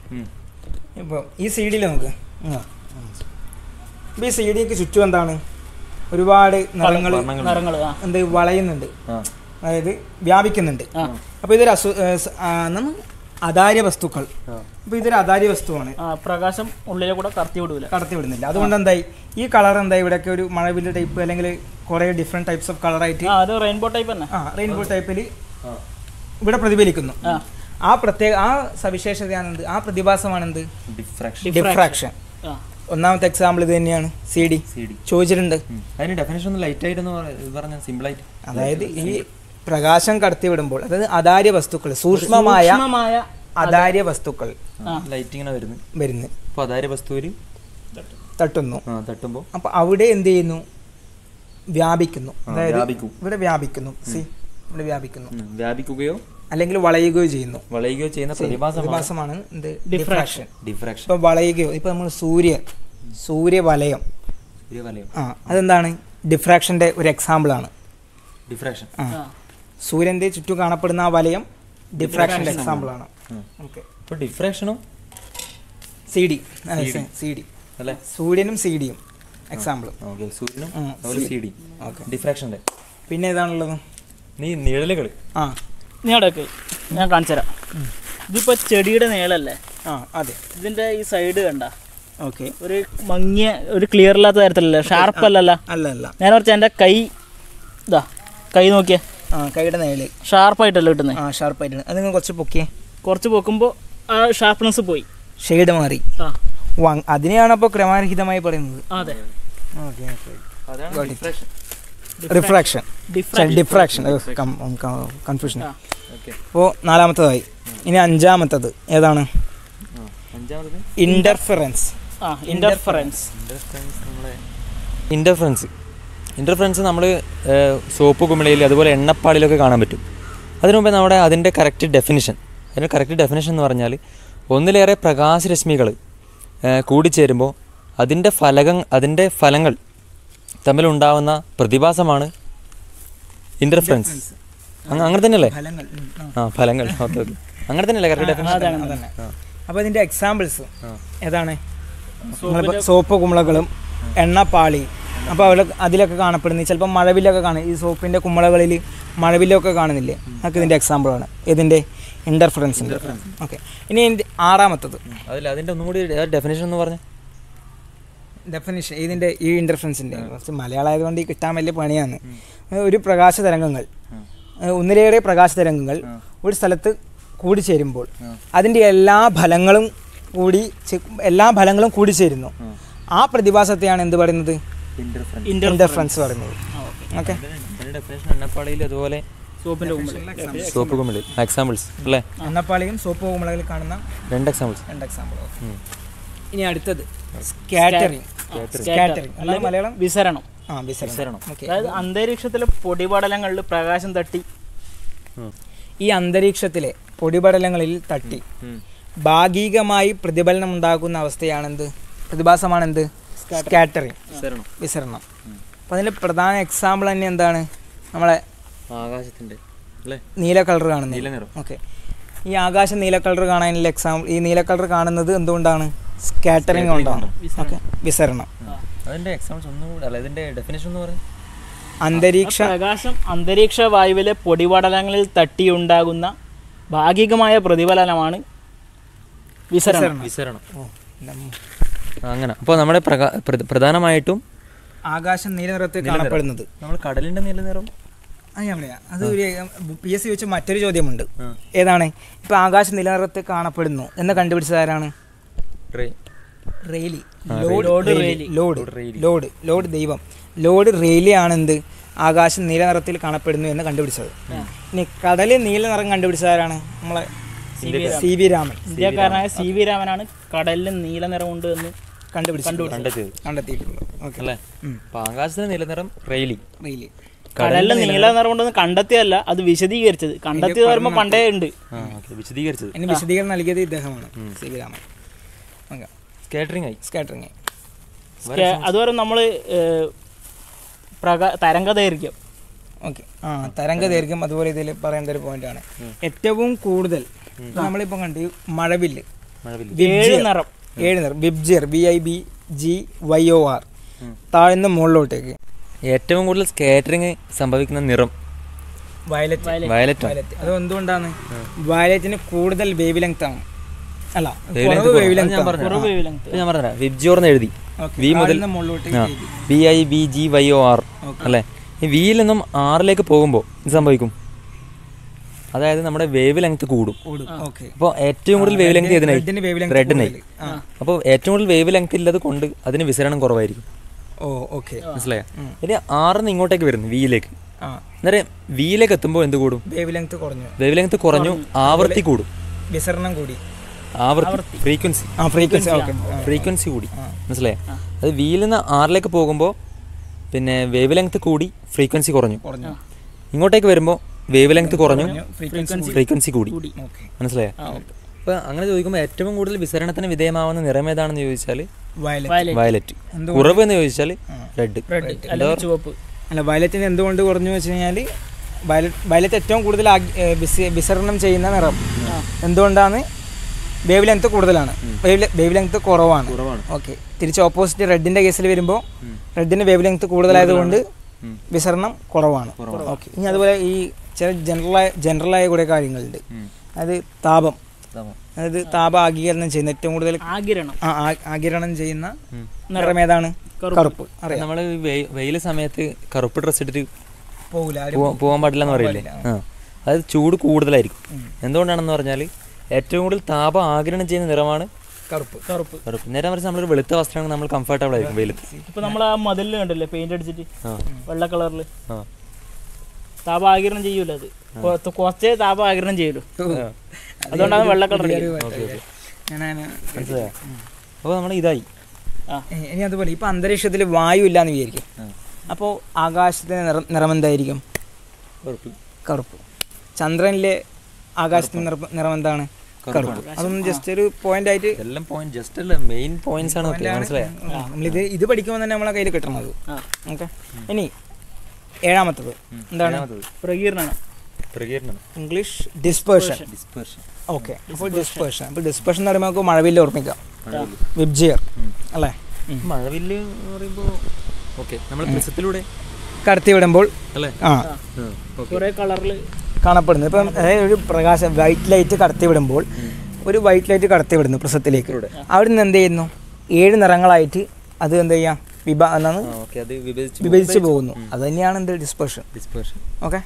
ഇപ്പോൾ ഈ സി ഡിയിൽ നമുക്ക് ഇപ്പോൾ ഈ സി ഡിക്ക് ചുറ്റും എന്താണ് ഒരുപാട് നിറങ്ങൾ നിറങ്ങൾ ആ എന്ത് വളയുന്നുണ്ട് ആ അതായത് വ്യാപിക്കുന്നുണ്ട് ആ. അപ്പോൾ ഇതൊരു അസു ഏഹ് സ- ആ, നമ്മ അതാര്യ വസ്തുക്കൾ അപ്പോൾ ഇതൊരു അതാര്യ വസ്തുവാണ് ആ പ്രകാശം ഉള്ളിലെ കൂടെ കടത്തി വിടൂല കടത്തി വിടുന്നില്ല അതുകൊണ്ട് എന്തായി ഈ കളർ എന്തായി ഇവിടെയൊക്കെ ഒരു മഴവില്ല് ടൈപ്പ് അല്ലെങ്കിൽ കുറേ ഡിഫറെൻറ്റ് ടൈപ്സ് ഓഫ് കളറായിട്ട് ആ അത് റെയിൻബോ ടൈപ്പ് തന്നെ ആ റെയിൻബോ ടൈപ്പിൽ ഇവിടെ പ്രതിഫലിക്കുന്നു ആ ആ പ്രത്യേക ആ സവിശേഷതയാണെന്ത് ആ പ്രതിഭാസമാണെന്ത് ഡിഫ്രാക്ഷൻ ഡിഫ്രാക്ഷൻ ആ ഒന്നാമത്തെ എക്സാമ്പിൾ ഇത് തന്നെയാണ് സി ഡി സി ഡി ചോദിച്ചിട്ടുണ്ട് അതിന് ഡെഫിനേഷൻ ഒന്ന് ലൈറ്റ് ആയിട്ടൊന്ന് പറഞ്ഞാൽ സിമ്പിൾ ആയിട്ട് അതായത് ഈ പ്രകാശം കടത്തി വിടുമ്പോൾ അതായത് അതാര്യ വസ്തുക്കൾ സൂക്ഷ്മമായ സൂക്ഷ്മമായ അതാര്യ വസ്തുക്കൾ ലൈറ്റ് ഇങ്ങനെ വരുന്നു വരുന്നു അപ്പോൾ അതായത് വസ്തുവിൽ തട്ടുന്നു ആ തട്ടുമ്പോൾ അപ്പൊ അവിടെ എന്ത് ചെയ്യുന്നു വ്യാപിക്കുന്നു അതായത് വ്യാപിക്കും. ഇവിടെ വ്യാപിക്കുന്നു സി ഇവിടെ വ്യാപിക്കുന്നു വ്യാപിക്കുകയോ അല്ലെങ്കിൽ വളയുകയോ ചെയ്യുന്നു വളയുകയോ ചെയ്യുന്ന പ്രതിഭാസമാണ് പ്രതിഭാസമാണ് എന്ത് ഡിഫ്രാക്ഷൻ ഡിഫ്രാക്ഷൻ ഇപ്പൊ വളയുകയോ ഇപ്പൊ നമ്മൾ സൂര്യൻ സൂര്യവലയം ഒരു വലയം ആ അതെന്താണ് ഡിഫ്രാക്ഷന്റെ ഒരു എക്സാമ്പിൾ ആണ് ഡിഫ്രാക്ഷൻ ആ ആ സൂര്യന്റെ ചുറ്റും കാണപ്പെടുന്ന ആ വലയം ഡിഫ്രാക്ഷന്റെ എക്സാമ്പിൾ ആണ് ഓക്കെ അപ്പോൾ ഡിഫ്രാക്ഷനും സി ഡി സി ഡി അല്ലേ സൂര്യനും സി ഡിയും എക്സാമ്പിൾ ഓക്കെ സൂര്യനും ഉം, അതുപോലെ സി ഡി ഓക്കെ ഡിഫ്രാക്ഷൻ്റെ പിന്നെ ഏതാണുള്ളത് നീ നിഴലുകൾ ആ നീ അവിടെയൊക്കെ ഞാൻ കാണിച്ചു തരാം ഇതിപ്പോ ചെടിയുടെ നീളല്ലേ ആ അതെ ഇതിന്റെ ഈ സൈഡ് കണ്ട ഓക്കെ ഒരു മങ്ങിയ ഒരു ക്ലിയർ ഇല്ലാത്ത തരത്തിലല്ലേ ഷാർപ്പ് അല്ലല്ല അല്ല അല്ല ഞാൻ കുറച്ച് എൻ്റെ കൈ ഇതാ കൈ നോക്കിയേ ആ കൈയുടെ നേല് ഷാർപ്പായിട്ടല്ല കിട്ടുന്നത് ആ ഷാർപ്പായിട്ടാണ് അത് നിങ്ങൾ കുറച്ച് പൊക്കിയേ കുറച്ച് പൊക്കുമ്പോൾ ആ ഷാർപ്പ്നെസ് പോയി ഷെയ്ഡ് മാറി ആ വ- അതിനെയാണ് അപ്പോൾ ക്രമാരഹിതമായി പറയുന്നത് അതെ ഓക്കെ അതാണ് diffraction refraction different diffraction confusion ആ. ഓക്കെ അപ്പോൾ നാലാമത്തതായി ഇനി അഞ്ചാമത്തത് ഏതാണ് അഞ്ചാമത് ഇന്റർഫറൻസ് ആ ഇൻ്റർഫറൻസ് ഇൻ്റർഫറൻസ് നമ്മളെ ഇൻ്റർഫറൻസ് ഇൻ്റർഫറൻസ് നമ്മൾ സോപ്പ് കുമിളയിൽ അതുപോലെ എണ്ണപ്പാളിലൊക്കെ കാണാൻ പറ്റും അതിനു മുമ്പേ നമ്മുടെ അതിൻ്റെ കറക്റ്റ് ഡെഫിനിഷൻ അതിന് കറക്റ്റ് ഡെഫിനേഷൻ എന്ന് പറഞ്ഞാൽ ഒന്നിലേറെ പ്രകാശരശ്മികൾ കൂടിച്ചേരുമ്പോൾ അതിൻ്റെ ഫലകം അതിൻ്റെ ഫലങ്ങൾ തമ്മിലുണ്ടാവുന്ന പ്രതിഭാസമാണ് ഇൻ്റർഫറൻസ് അങ്ങനെ തന്നെയല്ലേ ഫലങ്ങൾ ഉം, ആ. ആ ഫലങ്ങൾ ഓക്കെ ഓക്കെ അങ്ങനെ തന്നെയല്ലേ കറക്റ്റ് ഡെഫിനേഷൻ അതന്നെ അപ്പോൾ ഇതിൻ്റെ എക്സാമ്പിൾസ് ഏതാണ് നമ്മളിപ്പോൾ സോപ്പ് കുമ്പളകളും എണ്ണപ്പാളി അപ്പോൾ അവിടെ അതിലൊക്കെ കാണപ്പെടുന്ന ചിലപ്പോൾ മഴവില്ലൊക്കെ കാണും ഈ സോപ്പിൻ്റെ കുമ്പളകളിൽ മഴവില്ലൊക്കെ കാണുന്നില്ലേ അതൊക്കെ ഇതിൻ്റെ എക്സാമ്പിളാണ് ഇതിൻ്റെ ഇൻ്റർഫറൻസിൻ്റെ ഓക്കെ ഇനി ഇതിൻ്റെ ആറാമത്തത് അതിൽ അതിൻ്റെ ഒന്നും കൂടി ഡെഫിനേഷൻ എന്ന് പറഞ്ഞു ഡെഫിനിഷൻ ഇതിൻ്റെ ഈ ഇൻ്റർഫറൻസിൻ്റെ കുറച്ച് മലയാളം ആയതുകൊണ്ട് ഈ കിട്ടാൻ വലിയ പണിയാണ് ഒരു പ്രകാശ തരംഗങ്ങൾ ഏഹ് ഒന്നിലേറെ പ്രകാശ തരംഗങ്ങൾ ഒരു സ്ഥലത്ത് കൂടിച്ചേരുമ്പോൾ അതിൻ്റെ എല്ലാ ഫലങ്ങളും കൂടി ചെ- എല്ലാ ഫലങ്ങളും കൂടിച്ചേരുന്നു ആ പ്രതിഭാസത്തെയാണ് എന്ത് പറയുന്നത് ഇൻ്റർഫറൻസ് ഇൻ്റർഫറൻസ് പറയുന്നത് ഓക്കെ ഡെഫിനേഷൻ എണ്ണപ്പാളിയിൽ അതുപോലെ സോപ്പിന്റെ മുമ്പിൽ സോപ്പ് കുമ്പിളി എക്സാമ്പിൾസ് അല്ലേ എണ്ണപ്പാളിയും സോപ്പ് കുമ്പളകളിൽ കാണുന്ന രണ്ട് എക്സാമ്പിൾസ് രണ്ട് എക്സാമ്പിൾ ഇനി അടുത്തത് സ്കാറ്ററിങ് സ്കാറ്ററിങ് അല്ല മലയാളം വിസരണം ആ വിസരണം ഓക്കെ അതായത് അന്തരീക്ഷത്തിലെ പൊടിപടലങ്ങളിൽ പ്രകാശം തട്ടി ഈ അന്തരീക്ഷത്തിലെ പൊടിപടലങ്ങളിൽ തട്ടി ഭാഗികമായി പ്രതിഫലനം ഉണ്ടാക്കുന്ന അവസ്ഥയാണെന്ത് പ്രതിഭാസമാണെന്ത് സ്കാറ്ററിങ് വിസരണം അപ്പം അതിൻ്റെ പ്രധാന എക്സാമ്പിൾ തന്നെ എന്താണ് നമ്മളെ ആകാശത്തിൻ്റെ അല്ലേ നീല കളർ കാണുന്നത് നീല നിറം ഓക്കെ ഈ ആകാശം നീല കളർ കാണാനുള്ള എക്സാമ്പിൾ ഈ നീല കളർ കാണുന്നത് എന്തുകൊണ്ടാണ് സ്കാറ്ററിങ് കൊണ്ടാണ് ഓക്കെ വിസരണം അതിൻ്റെ എക്സാമ്പിൾസ് ഒന്നും കൂടി അല്ല ഇതിൻ്റെ ഡെഫിനേഷൻ എന്ന് പറഞ്ഞു അന്തരീക്ഷ പ്രകാശം അന്തരീക്ഷ വായുവിലെ പൊടിപടലങ്ങളിൽ തട്ടിയുണ്ടാകുന്ന ഭാഗികമായ പ്രതിഫലനമാണ് വിസരണം വിസരണം ഓ, നമ്മ- ആ, അങ്ങനെ അപ്പോൾ നമ്മുടെ പ്രകാ പ്ര- പ്രധാനമായിട്ടും ആകാശം നീല നിറത്തിൽ കാണപ്പെടുന്നത് നമ്മൾ കടലിൻ്റെ നീല നിറം ആ ഞാൻ പറയാം അത് ഒരു പി എസ് സി വെച്ച് മറ്റൊരു ചോദ്യമുണ്ട് ഏതാണ് ഇപ്പൊ ആകാശം നീല നിറത്തിൽ കാണപ്പെടുന്നു എന്ന് കണ്ടുപിടിച്ചത് ആരാണ് ട്രേ Rayleigh Lord Lord Rayleigh. Lord Lord Lord ദൈവം ലോഡ് റെയിലി ആണെന്ത് ആകാശം നീല നിറത്തിൽ കാണപ്പെടുന്നു എന്ന് കണ്ടുപിടിച്ചത് ഇനി കടലിൽ നീല നിറം കണ്ടുപിടിച്ചത് ആരാണ് നമ്മളെ സി വി രാമൻ ഇന്ത്യക്കാരനായ സി വി രാമനാണ് കടലിൽ നീല നിറമുണ്ട് എന്ന് കണ്ടുപിടിച്ചു കണ്ടെത്തിയത് കണ്ടെത്തിയിട്ടുള്ളത് ഓക്കെ അല്ലേ അപ്പോൾ ആകാശത്തിന് നീല നിറം റെയിലി റെയിലി കടലിൽ നീല നിറമുണ്ടെന്ന് കണ്ടെത്തിയല്ല അത് വിശദീകരിച്ചത് കണ്ടെത്തിയത് വരുമ്പോൾ പണ്ടേ ഉണ്ട് ആ ഓക്കെ വിശദീകരിച്ചത് അതിന് വിശദീകരണം നൽകിയത് ഇദ്ദേഹമാണ് C V Raman okay scattering ആയി സ്കാറ്ററിങ് സ്കേ- അതുവരെ നമ്മൾ പ്രകാ തരംഗ ദൈർഘ്യം ഓക്കെ ആ തരംഗ ദൈർഘ്യം അതുപോലെ ഇതിൽ പറയേണ്ട ഒരു പോയിന്റാണ് ഏറ്റവും കൂടുതൽ നമ്മളിപ്പോൾ കണ്ടു ഈ മഴവില്ല് മഴവില്ല ഏഴ് നിറം ഏഴ് നിറം VIBGYOR V I B G Y O R താഴ്ന്ന മുകളിലോട്ടേക്ക് ഏറ്റവും കൂടുതൽ സ്കാറ്ററിങ് സംഭവിക്കുന്ന നിറം വയലറ്റ് വയലറ്റ് വയലറ്റ് അത് എന്തുകൊണ്ടാണ് വയലറ്റിന് കൂടുതൽ വേവ് ലെങ്ത് ആണ് അല്ല Wavelength കുറവ് കുറവ്. വേവ് അത് ലെങ്ത് ഞാൻ ആണ് പറഞ്ഞു കുറവ് wavelength. ഇപ്പൊ ഞാൻ പറഞ്ഞുതരാം വിബ്ജോർന്ന് എഴുതി Okay. വി മുതൽ താഴ്ന്ന മുകളിലോട്ടേക്ക് എഴുതി. V I B G Y O R അല്ലേ ഈ വിയിൽ നിന്നും ആറിലേക്ക് പോകുമ്പോൾ ഇത് സംഭവിക്കും അതായത് നമ്മുടെ വേവ് ലെങ്ത് കൂടും കൂടും ഓക്കെ അപ്പോൾ ഏറ്റവും കൂടുതൽ വേവ് ലെങ്ത് റെഡിന് ഏതിനായി വേവ് ലെങ്ത് റെഡിനായി അപ്പോൾ ഏറ്റവും കൂടുതൽ വേവ് ലെങ്ത് ഇല്ലത് കൊണ്ട് അതിന് വിസരണം കുറവായിരിക്കും ഓ ഓക്കെ മനസ്സിലായോ ഇനി ആറിന്ന് ഇങ്ങോട്ടേക്ക് വരുന്നു വിയിലേക്ക് ആ അന്നേരം വിയിലേക്ക് എത്തുമ്പോൾ എന്ത് കൂടും വേവ് ലെങ്ത് കുറഞ്ഞു വേവ് ലെങ്ത് കുറഞ്ഞു ആവൃത്തി കൂടും വിസരണം കൂടി ആവൃത്തി ഫ്രീക്വൻസി ആ ഫ്രീക്വൻസി ഓക്കെ ഫ്രീക്വൻസി കൂടി മനസ്സിലായോ അത് വിയിൽ നിന്ന് ആറിലേക്ക് പോകുമ്പോൾ പിന്നെ വേവ് ലെങ്ത് കൂടി ഫ്രീക്വൻസി കുറഞ്ഞു കുറഞ്ഞു ഇങ്ങോട്ടേക്ക് വരുമ്പോൾ വേവ് ലെങ്ത് കുറഞ്ഞു ഫ്രീക്വൻസി ഫ്രീക്വൻസി കൂടി ഓക്കെ മനസ്സിലായോ അപ്പോൾ അങ്ങനെ ചോദിക്കുമ്പോൾ ഏറ്റവും കൂടുതൽ വിസരണത്തിന് വിധേയമാവുന്ന നിറം ഏതാണെന്ന് ചോദിച്ചാൽ വയലറ്റ് വയലറ്റ് വയലറ്റ് കുറവ് എന്ന് ചോദിച്ചാൽ റെഡ് റെഡ് അല്ലെങ്കിൽ ചുവപ്പ് അല്ല വയലറ്റിന് എന്തുകൊണ്ട് കുറഞ്ഞു വെച്ച് കഴിഞ്ഞാൽ വയലറ്റ് വയലറ്റ് ഏറ്റവും കൂടുതൽ ആഗ്- ഏ, വിസ- വിസരണം ചെയ്യുന്ന നിറം എന്തുകൊണ്ടാണ് വേവ് ലെങ്ത് കൂടുതലാണ് വേവ് ലെങ്ത് കുറവാണ് കുറവാണ് ഓക്കെ തിരിച്ച് ഓപ്പോസിറ്റ് റെഡിന്റെ കേസിൽ വരുമ്പോൾ റെഡിന് വേവ് ലെങ്ത് കൂടുതലായതുകൊണ്ട് വിസരണം കുറവാണ് ഓക്കെ ഇനി അതുപോലെ ഈ ചില ജനറലായ ജനറലായ കുറേ കാര്യങ്ങളുണ്ട് അത് താപം അതായത് താപം ആഗീകരണം ചെയ്യുന്ന ഏറ്റവും കൂടുതൽ ആകിരണം ആ- ആ- ആഗിരണം ചെയ്യുന്ന നിറം ഏതാണ് കറുപ്പ് അറിയാം നമ്മൾ വെയിൽ സമയത്ത് കറുപ്പ് ഡ്രസ്സ് ഇട്ടിട്ട് പോകില്ല ആരും പോവാൻ- പോകാൻ പാടില്ല എന്ന് പറയില്ലേ ആ അത് ചൂട് കൂടുതലായിരിക്കും എന്തുകൊണ്ടാണെന്ന് പറഞ്ഞാൽ ഏറ്റവും കൂടുതൽ താപം ആഗിരണം ചെയ്യുന്ന നിറമാണ് കറുപ്പ് കറുപ്പ് കറുപ്പ് നേരെ മറിച്ച് നമ്മളൊരു വെളുത്ത വസ്ത്രമാണ് നമ്മൾ കംഫർട്ടബിൾ ആയിരിക്കും വെയിലത്ത് ഇപ്പൊ നമ്മൾ ആ മതിലിൽ കണ്ടില്ലേ പെയിന്റ് അടിച്ചിട്ട് ആ വെള്ള കളറിൽ ആ താപം ആകിരണം ചെയ്യൂല അത് കൊ- കുറച്ചേ താപം ആകിരണം ചെയ്യലൂ അതുകൊണ്ടാണ് വെള്ള കളർ ഞാൻ മനസ്സിലായോ അപ്പോൾ നമ്മൾ ഇതായി ആ ഇനി അതുപോലെ ഇപ്പൊ അന്തരീക്ഷത്തിൽ വായു ഇല്ലാന്ന് വിചാരിക്കും അപ്പോൾ ആകാശത്തിന് നിറം നിറം എന്തായിരിക്കും കറുപ്പ് കറുപ്പ് ചന്ദ്രനിലെ ആകാശത്തിന്റെ നിറം നിറം എന്താണ് കറുപ്പ് അതൊന്നും ജസ്റ്റ് ഒരു പോയിന്റ് ആയിട്ട് എല്ലാം പോയിന്റ് ജസ്റ്റ് അല്ല മെയിൻ പോയിന്റ്സ് ആണ് നോക്കിയത് മനസ്സിലായോ നമ്മളിത് ഇത് പഠിക്കുമ്പോൾ തന്നെ നമ്മളെ കയ്യിൽ കിട്ടണത് ആ. ഓക്കെ ഇനി ഏഴാമത്തത് എന്താണ് ഏഴാമത്തത് പ്രകീർണനം പ്രകീർണനം ഇംഗ്ലീഷ് ഡിസ്പേർഷൻ ഡിസ്പെർഷൻ ഓക്കെ അപ്പോൾ ഡിസ്പേർഷൻ അപ്പോൾ ഡിസ്പേർഷൻ എന്ന് പറയുമ്പോൾ നമുക്ക് മഴവില്ല ഓർമ്മിക്കാം വിബ്ജിയർ അല്ലേ മഴവില്ല് എന്ന് പറയുമ്പോൾ ഓക്കെ നമ്മൾ പ്രിസത്തിലൂടെ കടത്തി വിടുമ്പോൾ അല്ലേ ആ ഓക്കെ കുറെ കളറിൽ കാണപ്പെടുന്നത് ഇപ്പം അതായത് ഒരു പ്രകാശം വൈറ്റ് ലൈറ്റ് കടത്തി വിടുമ്പോൾ ഒരു വൈറ്റ് ലൈറ്റ് കടത്തി വിടുന്നു പ്രസത്തിലേക്ക് അവിടെ നിന്ന് എന്ത് ചെയ്യുന്നു ഏഴ് നിറങ്ങളായിട്ട് അത് എന്ത് ചെയ്യാം വിഭാ എന്നാണ് ഓക്കെ അത് വിഭജിച്ച് വിഭജിച്ച് പോകുന്നു അത് തന്നെയാണ് എന്ത് ഡിസ്പേർഷൻ ഡിസ്പെർഷൻ ഓക്കെ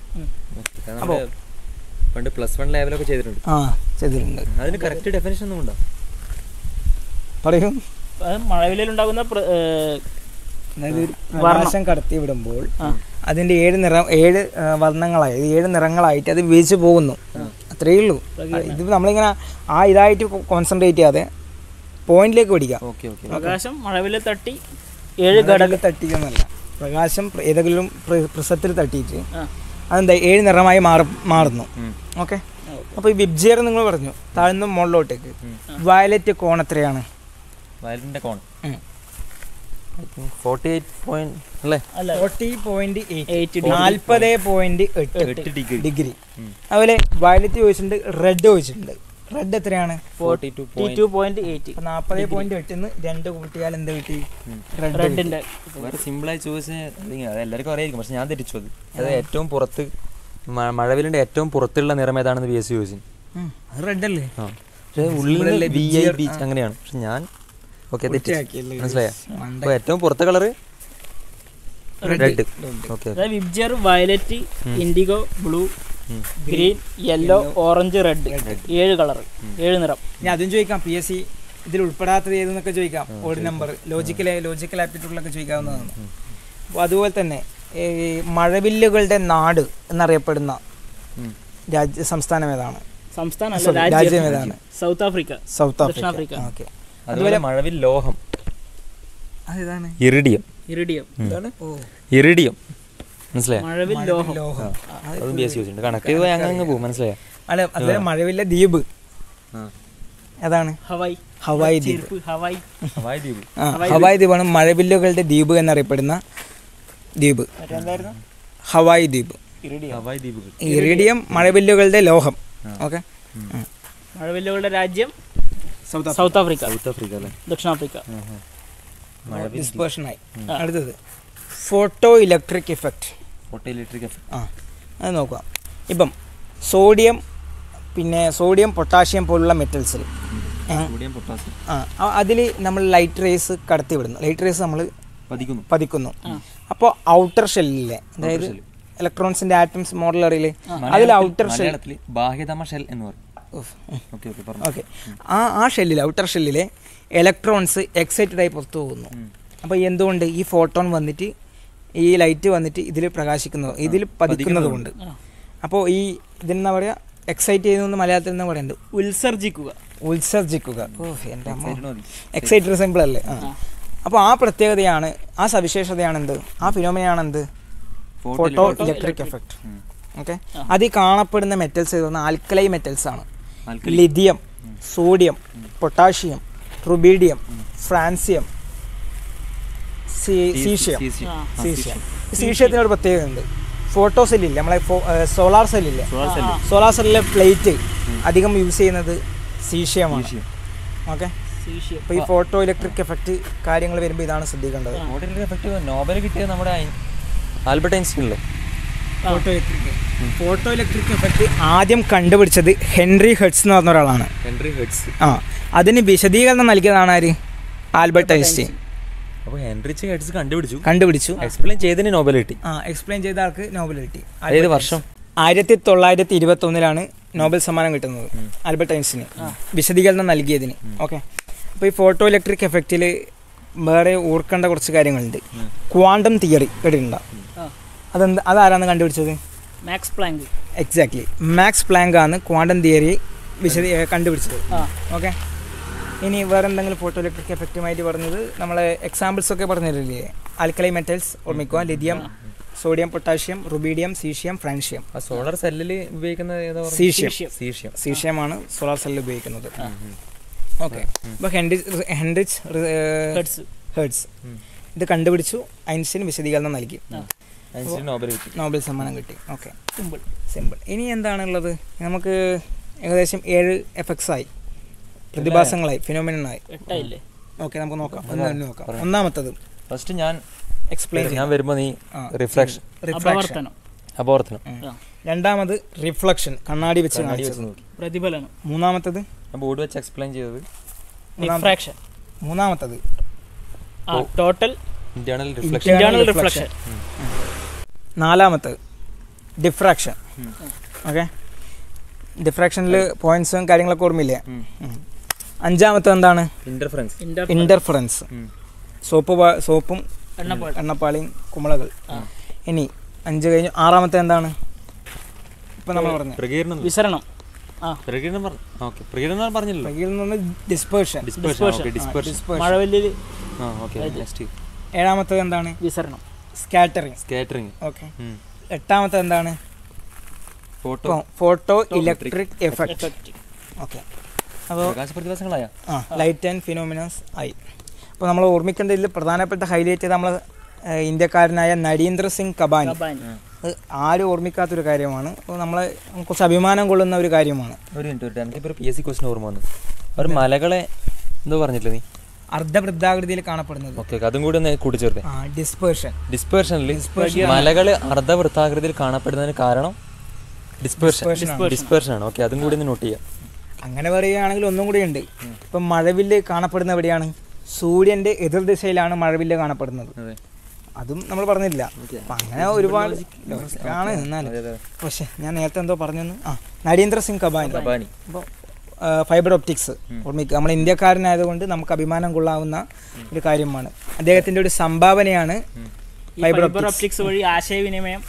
പണ്ട് പ്ലസ് വൺ ലെവലൊക്കെ ചെയ്തിട്ടുണ്ട് ആ ചെയ്തിട്ടുണ്ട് അതിന് കറക്റ്റ് ഡെഫിനേഷൻ ഒന്നും ഉണ്ടോ പറയൂ മഴവില്ലുണ്ടാകുന്ന പ്ര- ഏ, അതായത് ഒരു പ്രകാശം കടത്തി വിടുമ്പോൾ അതിന്റെ ഏഴ് നിറം ഏഴ് ആ, വർണ്ണങ്ങളായി ഇത് ഏഴ് നിറങ്ങളായിട്ട് അത് വിഭജിച്ച് പോകുന്നു അത്രയേ ഉള്ളൂ ഇത് നമ്മളിങ്ങനെ ആ ഇതായിട്ട് കോൺസെൻട്രേറ്റ് ചെയ്യാതെ പോയിന്റിലേക്ക് പഠിക്കാം ഓക്കെ ഓക്കെ പ്രകാശം മഴവില്ല് തട്ടി ഏഴ് ഘടക ഘടക തട്ടിക്കുന്നല്ല പ്രകാശം പ്ര- ഏതെങ്കിലും പ്ര- പ്രിസത്തിൽ തട്ടിയിട്ട് ആ. അതെന്താ ഏഴ് നിറമായി മാറും മാറുന്നു ഓക്കെ അപ്പോൾ ഈ വിബ്ജിയർ നിങ്ങൾ പറഞ്ഞു താഴ്ന്ന മുകളിലോട്ടേക്ക് വയലറ്റ് കോൺ എത്രയാണ് വയലിന്റെ കോൺ ഉം. ഫോർട്ടി എയ്റ്റ് പോയിന്റ് അല്ലേ അല്ല ഫോർട്ടി പോയിന്റ് എയ്റ്റ് എയ്റ്റ് നാൽപ്പത് പോയിന്റ് എട്ട് എട്ട് ഡിഗ്രി ഡിഗ്രി അതുപോലെ വയലറ്റ് ചോദിച്ചിട്ടുണ്ട് റെഡ് ചോദിച്ചിട്ടുണ്ട് റെഡ് എത്രയാണ് forty two point two point eight അപ്പൊ നാൽപ്പത് പോയിന്റ് എട്ടിന്ന് രണ്ട് കൂട്ടിയാൽ എന്ത് കിട്ടി റെഡ് റെഡിന്റെ വേറെ സിമ്പിളായി ചോദിച്ചാൽ അത് എല്ലാവർക്കും അറിയായിരിക്കും പക്ഷെ ഞാൻ തെറ്റിച്ചു അത് അത് ഏറ്റവും പുറത്ത് മ- മഴവിലിന്റെ ഏറ്റവും പുറത്തുള്ള നിറം ഏതാണെന്ന് ബി എസ് സി ചോദിച്ചു റെഡ് അല്ലേ ആ പക്ഷേ ഉള്ളിൽ വി ഐ ബീച്ച് അങ്ങനെയാണ് പക്ഷെ ഞാൻ ഓക്കെ തെറ്റി വൃത്തിയാക്കിയല്ലേ. മനസ്സിലായോ അപ്പോൾ ഏറ്റവും പുറത്തെ കളറ് റെഡ് ഓക്കെ അതായത് VIBGYOR violet indigo blue green yellow orange red ഏഴ് കളർ ഏഴ് നിറം ഞാൻ അതും ചോദിക്കാം പി എസ് സി ഇതിൽ ഉൾപ്പെടാത്തത് ഏതെന്നൊക്കെ ചോദിക്കാം ഓഡ് നമ്പർ ലോജിക്കൽ ലോജിക്കൽ ആപ്റ്റിറ്റ്യൂഡിലൊക്കെ ചോദിക്കാവുന്നതാണ് അപ്പോൾ അതുപോലെ തന്നെ ഈ മഴവില്ലുകളുടെ നാട് എന്നറിയപ്പെടുന്ന രാജ്യ സംസ്ഥാനം ഏതാണ് സംസ്ഥാനം Sorry, അല്ല രാജ്യം രാജ്യം ഏതാണ് സൗത്ത് ആഫ്രിക്ക സൗത്ത് ദക്ഷിണാഫ്രിക്ക. ഓക്കെ അതുപോലെ മഴവിൽ ലോഹം അതേതാണ് ഇറിഡിയം ഇറിഡിയം ഓ ഇറിഡിയം മനസ്സിലായോ മഴവിൽ ലോഹം ലോഹം അതും ബി എസ് സി ചോദിച്ചിട്ടുണ്ട് കണക്ക് ചെയ്ത് പോയി അങ്ങ് അങ്ങ് പോകും മനസ്സിലായോ അല്ല അതുപോലെ മഴവില്ല ദ്വീപ് ഏതാണ് ഹവായ് ഹവായ് ദ്വീപ് ചെരുപ്പ് ഹവായ് ഹവായ് ദ്വീപ് ആ ഹവായ് ദ്വീപാണ് മഴവില്ലുകളുടെ ദ്വീപ് എന്നറിയപ്പെടുന്ന ദ്വീപ് മറ്റെന്തായിരുന്നു ഹവായ് ദ്വീപ് ഇറിഡിയം ഹവായ് ദ്വീപുകൾ ഇറിഡിയം മഴവില്ലുകളുടെ ലോഹം ഓക്കെ മഴവില്ലുകളുടെ രാജ്യം South South Africa South Africa അല്ലേ ദക്ഷിണാഫ്രിക്ക മഴവിൽ ഡിസ്പേർഷനായി അടുത്തത് photoelectric effect photoelectric effect ആ അത് നോക്കാം ഇപ്പം സോഡിയം പിന്നെ സോഡിയം പൊട്ടാഷ്യം പോലുള്ള മെറ്റൽസിൽ സോഡിയം പൊട്ടാസ്യം ആ അതിൽ നമ്മൾ ലൈറ്റ് റേസ് കടത്തി വിടുന്നു ലൈറ്റ് റേസ് നമ്മൾ പതിക്കുന്നു പതിക്കുന്നു അപ്പോൾ ഔട്ടർ ഷെല്ലിലെ അതായത് ഇലക്ട്രോൺസിന്റെ ആറ്റംസ് മോഡൽ അറിയില്ലേ അതിൽ ഔട്ടർ ഷെൽ മലയാളത്തിൽ ബാഹ്യതമ ഷെൽ എന്ന് പറയും ഓക്കെ ഓക്കെ പറഞ്ഞു ഓക്കെ ആ ആ ഷെല്ലിൽ ഔട്ടർ ഷെല്ലിലെ ഇലക്ട്രോൺസ് എക്സൈറ്റഡ് ആയി പുറത്തു പോകുന്നു അപ്പോൾ എന്തുകൊണ്ട് ഈ ഫോട്ടോൺ വന്നിട്ട് ഈ ലൈറ്റ് വന്നിട്ട് ഇതിൽ പ്രകാശിക്കുന്നത് ഇതിൽ പതിക്കുന്നത് കൊണ്ട് അപ്പോൾ ഈ ഇതിനെന്താ പറയുക എക്സൈറ്റ് ചെയ്യുന്ന മലയാളത്തിൽ എന്താ പറയുന്നത് ഉത്സർജിക്കുക ഉത്സർജിക്കുക ഓ എൻ്റെ അമ്മ മതി എക്സൈറ്റഡ് സിമ്പിൾ അല്ലേ ആ അപ്പോൾ ആ പ്രത്യേകതയാണ് ആ സവിശേഷതയാണ് എന്ത് ആ ഫിനോമിനയാണ് എന്ത് ഫോട്ടോ ഇലക്ട്രിക് എഫക്റ്റ് ഓക്കെ അതിൽ കാണപ്പെടുന്ന മെറ്റൽസ് ഏതെന്ന് ആൽക്കലൈ മെറ്റൽസ് ആണ് alkali. Lithium sodium potassium rubidium francium സീ- സീഷ്യം സീഷ്യം. സീഷ്യം സീഷ്യത്തിന് ഒരു പ്രത്യേകത ഉണ്ട് ഫോട്ടോ സെല്ലില്ല നമ്മളെ സോളാർ സെല്ലില്ല സോളാർ സെല്ലിലെ പ്ലേറ്റ് അധികം യൂസ് ചെയ്യുന്നത് സീഷ്യമാണ് ഓക്കെ സീഷ്യം അപ്പോൾ ഈ ഫോട്ടോ ഇലക്ട്രിക് എഫക്റ്റ് കാര്യങ്ങൾ വരുമ്പോൾ ഇതാണ് ശ്രദ്ധിക്കേണ്ടത് ഫോട്ടോ ഇലക്ട്രിക് എഫക്ട് നോബൽ കിട്ടിയത് നമ്മുടെ ഐ- ആൽബർട്ട് ഐൻസ്റ്റീൻ അല്ലേ photoelectric photoelectric effect ആദ്യം കണ്ടുപിടിച്ചത് ഹെൻറി ഹെഡ്സ് എന്ന് പറഞ്ഞ ഒരാളാണ് ഹെൻറി ഹെഡ്സ് ആ അതിന് വിശദീകരണം നൽകിയതാണ് ആര് ആൽബർട്ട് ഐൻസ്റ്റീൻ അപ്പോൾ ഹെൻറിച്ച് ഹെഡ്സ് കണ്ടുപിടിച്ചു കണ്ടുപിടിച്ചു എക്സ്പ്ലെയിൻ ചെയ്തതിന് നോബൽ കിട്ടി ആ എക്സ്പ്ലെയിൻ ചെയ്ത ആൾക്ക് നോബൽ കിട്ടി ഏത് വർഷം ആയിരത്തി തൊള്ളായിരത്തി ഇരുപത്തി ഒന്നിലാണ് നോബൽ സമ്മാനം കിട്ടുന്നത് ആൽബർട്ട് ഐൻസ്റ്റീന് വിശദീകരണം നൽകിയതിന് ഓക്കെ അപ്പോൾ ഈ ഫോട്ടോ ഇലക്ട്രിക് എഫക്റ്റിൽ വേറെ ഓർക്കേണ്ട കുറച്ച് കാര്യങ്ങളുണ്ട് ക്വാണ്ടം തിയറി കേട്ടിട്ടുണ്ടോ ആ അതെന്ത് അതാരാണ് കണ്ടുപിടിച്ചത് Max Planck exactly Max Planck ആണ് ക്വാണ്ടം തിയറി വിശദ ഏ, കണ്ടുപിടിച്ചത് ആ ഓക്കെ ഇനി വേറെ എന്തെങ്കിലും ഫോട്ടോ ഇലക്ട്രിക് എഫക്റ്റുമായിട്ട് പറഞ്ഞത് നമ്മളെ എക്സാമ്പിൾസ് ഒക്കെ പറഞ്ഞു തരില്ലേ ആൽക്കലൈ മെറ്റൽസ് ഓർമ്മിക്കുക lithium sodium potassium rubidium caesium francium ആ സോളാർ സെല്ലിൽ ഉപയോഗിക്കുന്ന ഏതാ പറഞ്ഞത്? സീഷ്യം സീഷ്യം സീഷ്യമാണ് സോളാർ സെല്ലിൽ ഉപയോഗിക്കുന്നത് ഓക്കെ അപ്പോൾ ഹെൻഡിച്ച് ഹെൻഡിച്ച് ഹെഡ്സ് ഹേർട്സ് ഇത് കണ്ടുപിടിച്ചു ഐൻസ്റ്റീൻ വിശദീകരണം നൽകി ഐൻസ്റ്റീൻ നോബൽ കിട്ടി നോബൽ സമ്മാനം കിട്ടി ഓക്കെ സിമ്പിൾ സിമ്പിൾ ഇനി എന്താണുള്ളത് നമുക്ക് ഏകദേശം ഏഴ് എഫക്ട്സ് ആയി പ്രതിഭാസങ്ങളായി ഫിനോമിനായി എട്ടായില്ലേ ഓക്കെ നമുക്ക് നോക്കാം ഒന്ന് തന്നെ നോക്കാം ഒന്നാമത്തത് ഫസ്റ്റ് ഞാൻ എക്സ്പ്ലെയിൻ ഞാൻ വരുമ്പോൾ നീ ആ. റിഫ്ലക്ഷൻ റിഫ്രാക്ഷൻ അപവർത്തനം അപവർത്തനം ആ. രണ്ടാമത് റിഫ്ലക്ഷൻ കണ്ണാടി വെച്ച് കണ്ണാടി കാണിച്ചത് വെച്ച് നോക്കി പ്രതിഫലനം മൂന്നാമത്തത് ഞാൻ ബോർഡ് വെച്ച് എക്സ്പ്ലെയിൻ ചെയ്തത് റിഫ്രാക്ഷൻ മൂന്നാമത്തത് ആ total internal reflection internal reflection. Reflection നാലാമത്തത് ഡിഫ്രാക്ഷൻ ഓക്കെ ഡിഫ്രാക്ഷനിൽ പോയിന്റ്സും കാര്യങ്ങളൊക്കെ ഓർമ്മയില്ലേ ഉം. അഞ്ചാമത്തെ എന്താണ് ഇന്റർഫറൻസ് ഇന്റർഫറൻസ് സോപ്പ് പാ- സോപ്പും എണ്ണപ്പാട് എണ്ണപ്പാളിയും കുമ്പളകൾ ഇനി അഞ്ച് കഴിഞ്ഞു ആറാമത്തെ എന്താണ് ഇപ്പൊ നമ്മൾ പറഞ്ഞു പ്രകീർണം വിസരണം ആ പ്രകീർണം പറഞ്ഞു ഓക്കെ പ്രകീർണം പറഞ്ഞില്ലല്ലോ പ്രകൃതിയിൽ നിന്ന് ഡിസ്പേർഷൻ ഡിസ്പേർഷൻ ഓക്കെ ഡിസ്പേർഷൻ മഴവല്ലിൽ ആ ഓക്കെ നെക്സ്റ്റ് ഏഴാമത്തത് എന്താണ് വിസരണം സ്കാറ്ററിങ് സ്കാറ്ററിങ് ഓക്കെ എട്ടാമത്തെ എന്താണ് photo photoelectric effect effect okay അപ്പോൾ പ്രകാശ പ്രതിഭാസങ്ങളായ ആ ലൈറ്റ് ആൻഡ് ഫിനോമിനസ് ആയി അപ്പോൾ നമ്മൾ ഓർമ്മിക്കേണ്ടതിൽ പ്രധാനപ്പെട്ട ഹൈലൈറ്റ് ചെയ്ത് നമ്മൾ ഇന്ത്യക്കാരനായ നടീന്ദ്ര സിംഗ് കബാനി കബാനി അത് ആരും ഓർമ്മിക്കാത്തൊരു കാര്യമാണ് അപ്പോൾ നമ്മളെ കുറച്ച് അഭിമാനം കൊള്ളുന്ന ഒരു കാര്യമാണ് ഒരു മിനിറ്റ് ഒരു എനിക്കിപ്പോൾ പി എസ് സി ക്വസ്റ്റിൻ ഓർമ്മ വന്നു ഒരു മലകളെ എന്തോ പറഞ്ഞില്ലേ നീ അർദ്ധവൃദ്ധാകൃതിയിൽ കാണപ്പെടുന്നത് ഓക്കെ ഓക്കെ അതും കൂടി ഒന്ന് കൂട്ടിച്ചേർത്തേ ആ ഡിസ്പേർഷൻ ഡിസ്പേർഷനിൽ മലകള് അർദ്ധവൃത്താകൃതിയിൽ കാണപ്പെടുന്നതിന് കാരണം ഡിസ്പേർഷൻ ഡിസ്പേർഷൻ ആണ് ഓക്കെ അതും കൂടി ഒന്ന് നോട്ട് ചെയ്യാം അങ്ങനെ പറയുകയാണെങ്കിൽ ഒന്നും കൂടി ഉണ്ട് ഇപ്പം മഴവില്ല് കാണപ്പെടുന്ന എവിടെയാണ് സൂര്യന്റെ എതിർ ദിശയിലാണ് മഴവില്ല് കാണപ്പെടുന്നത് അതെ അതും നമ്മൾ പറഞ്ഞില്ല അപ്പം അങ്ങനെ ഒരുപാട് ആണ് എന്നാലും അതെ അതെ പക്ഷേ ഞാൻ നേരത്തെ എന്തോ പറഞ്ഞു ആ നടീന്ദ്ര സിംഗ് കബാനി കബാനി അപ്പോൾ ഫൈബർ ഒപ്റ്റിക്സ് ഓർമ്മിക്കുക നമ്മൾ ഇന്ത്യക്കാരനായതുകൊണ്ട് നമുക്ക് അഭിമാനം കൊള്ളാവുന്ന ഒരു കാര്യമാണ് അദ്ദേഹത്തിൻ്റെ ഒരു സംഭാവനയാണ് ഈ ഫൈബർ ഒപ്റ്റിക്സ് വഴി ആശയവിനിമയം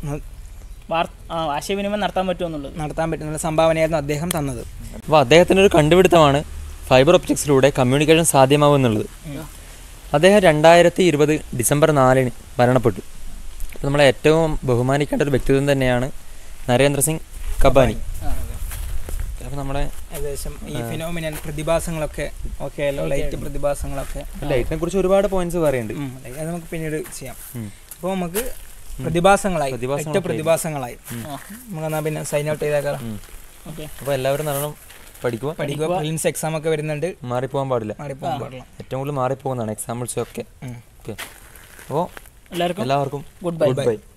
വാർ ആ, ആശയവിനിമയം നടത്താൻ പറ്റുമെന്നുള്ളത് നടത്താൻ പറ്റുന്ന സംഭാവനയായിരുന്നു അദ്ദേഹം തന്നത് അപ്പോൾ അദ്ദേഹത്തിൻ്റെ ഒരു കണ്ടുപിടുത്തമാണ് ഫൈബർ ഒപ്റ്റിക്സിലൂടെ കമ്മ്യൂണിക്കേഷൻ സാധ്യമാവുമെന്നുള്ളത് അദ്ദേഹം രണ്ടായിരത്തി ഇരുപത് ഡിസംബർ നാലിന് മരണപ്പെട്ടു അപ്പോൾ നമ്മളെ ഏറ്റവും ബഹുമാനിക്കേണ്ട ഒരു വ്യക്തിത്വം തന്നെയാണ് നരേന്ദ്ര സിംഗ് കബാനി അപ്പോൾ നമ്മുടെ ഏകദേശം ഈ ഫിനോമിനൽ പ്രതിഭാസങ്ങളൊക്കെ ഓക്കെ അല്ലോ ലൈറ്റ് പ്രതിഭാസങ്ങളൊക്കെ ലൈറ്റിനെ കുറിച്ച് ഒരുപാട് പോയിന്റ്സ് പറയുന്നുണ്ട് ഉം, അത് നമുക്ക് പിന്നീട് ചെയ്യാം ഉം. അപ്പോൾ നമുക്ക് പ്രതിഭാസങ്ങളായി പ്രതിഭാസങ്ങൾ എട്ട് പ്രതിഭാസങ്ങളായി നമുക്ക് എന്നാ പിന്നെ സൈൻ ഔട്ട് ചെയ്തേക്കാം ഓക്കെ അപ്പോൾ എല്ലാവരും നല്ലോണം പഠിക്കുക പഠിക്കുക പ്രിലിംസ് എക്സാം ഒക്കെ വരുന്നുണ്ട് മാറിപ്പോകാൻ പാടില്ല മാറിപ്പോകാൻ പാടില്ല ഏറ്റവും കൂടുതൽ മാറിപ്പോകുന്നതാണ് എക്സാമ്പിൾസും ഒക്കെ ഉം. ഓക്കെ അപ്പോൾ എല്ലാവർക്കും എല്ലാവർക്കും ഗുഡ് ബൈ ഗുഡ് ബൈ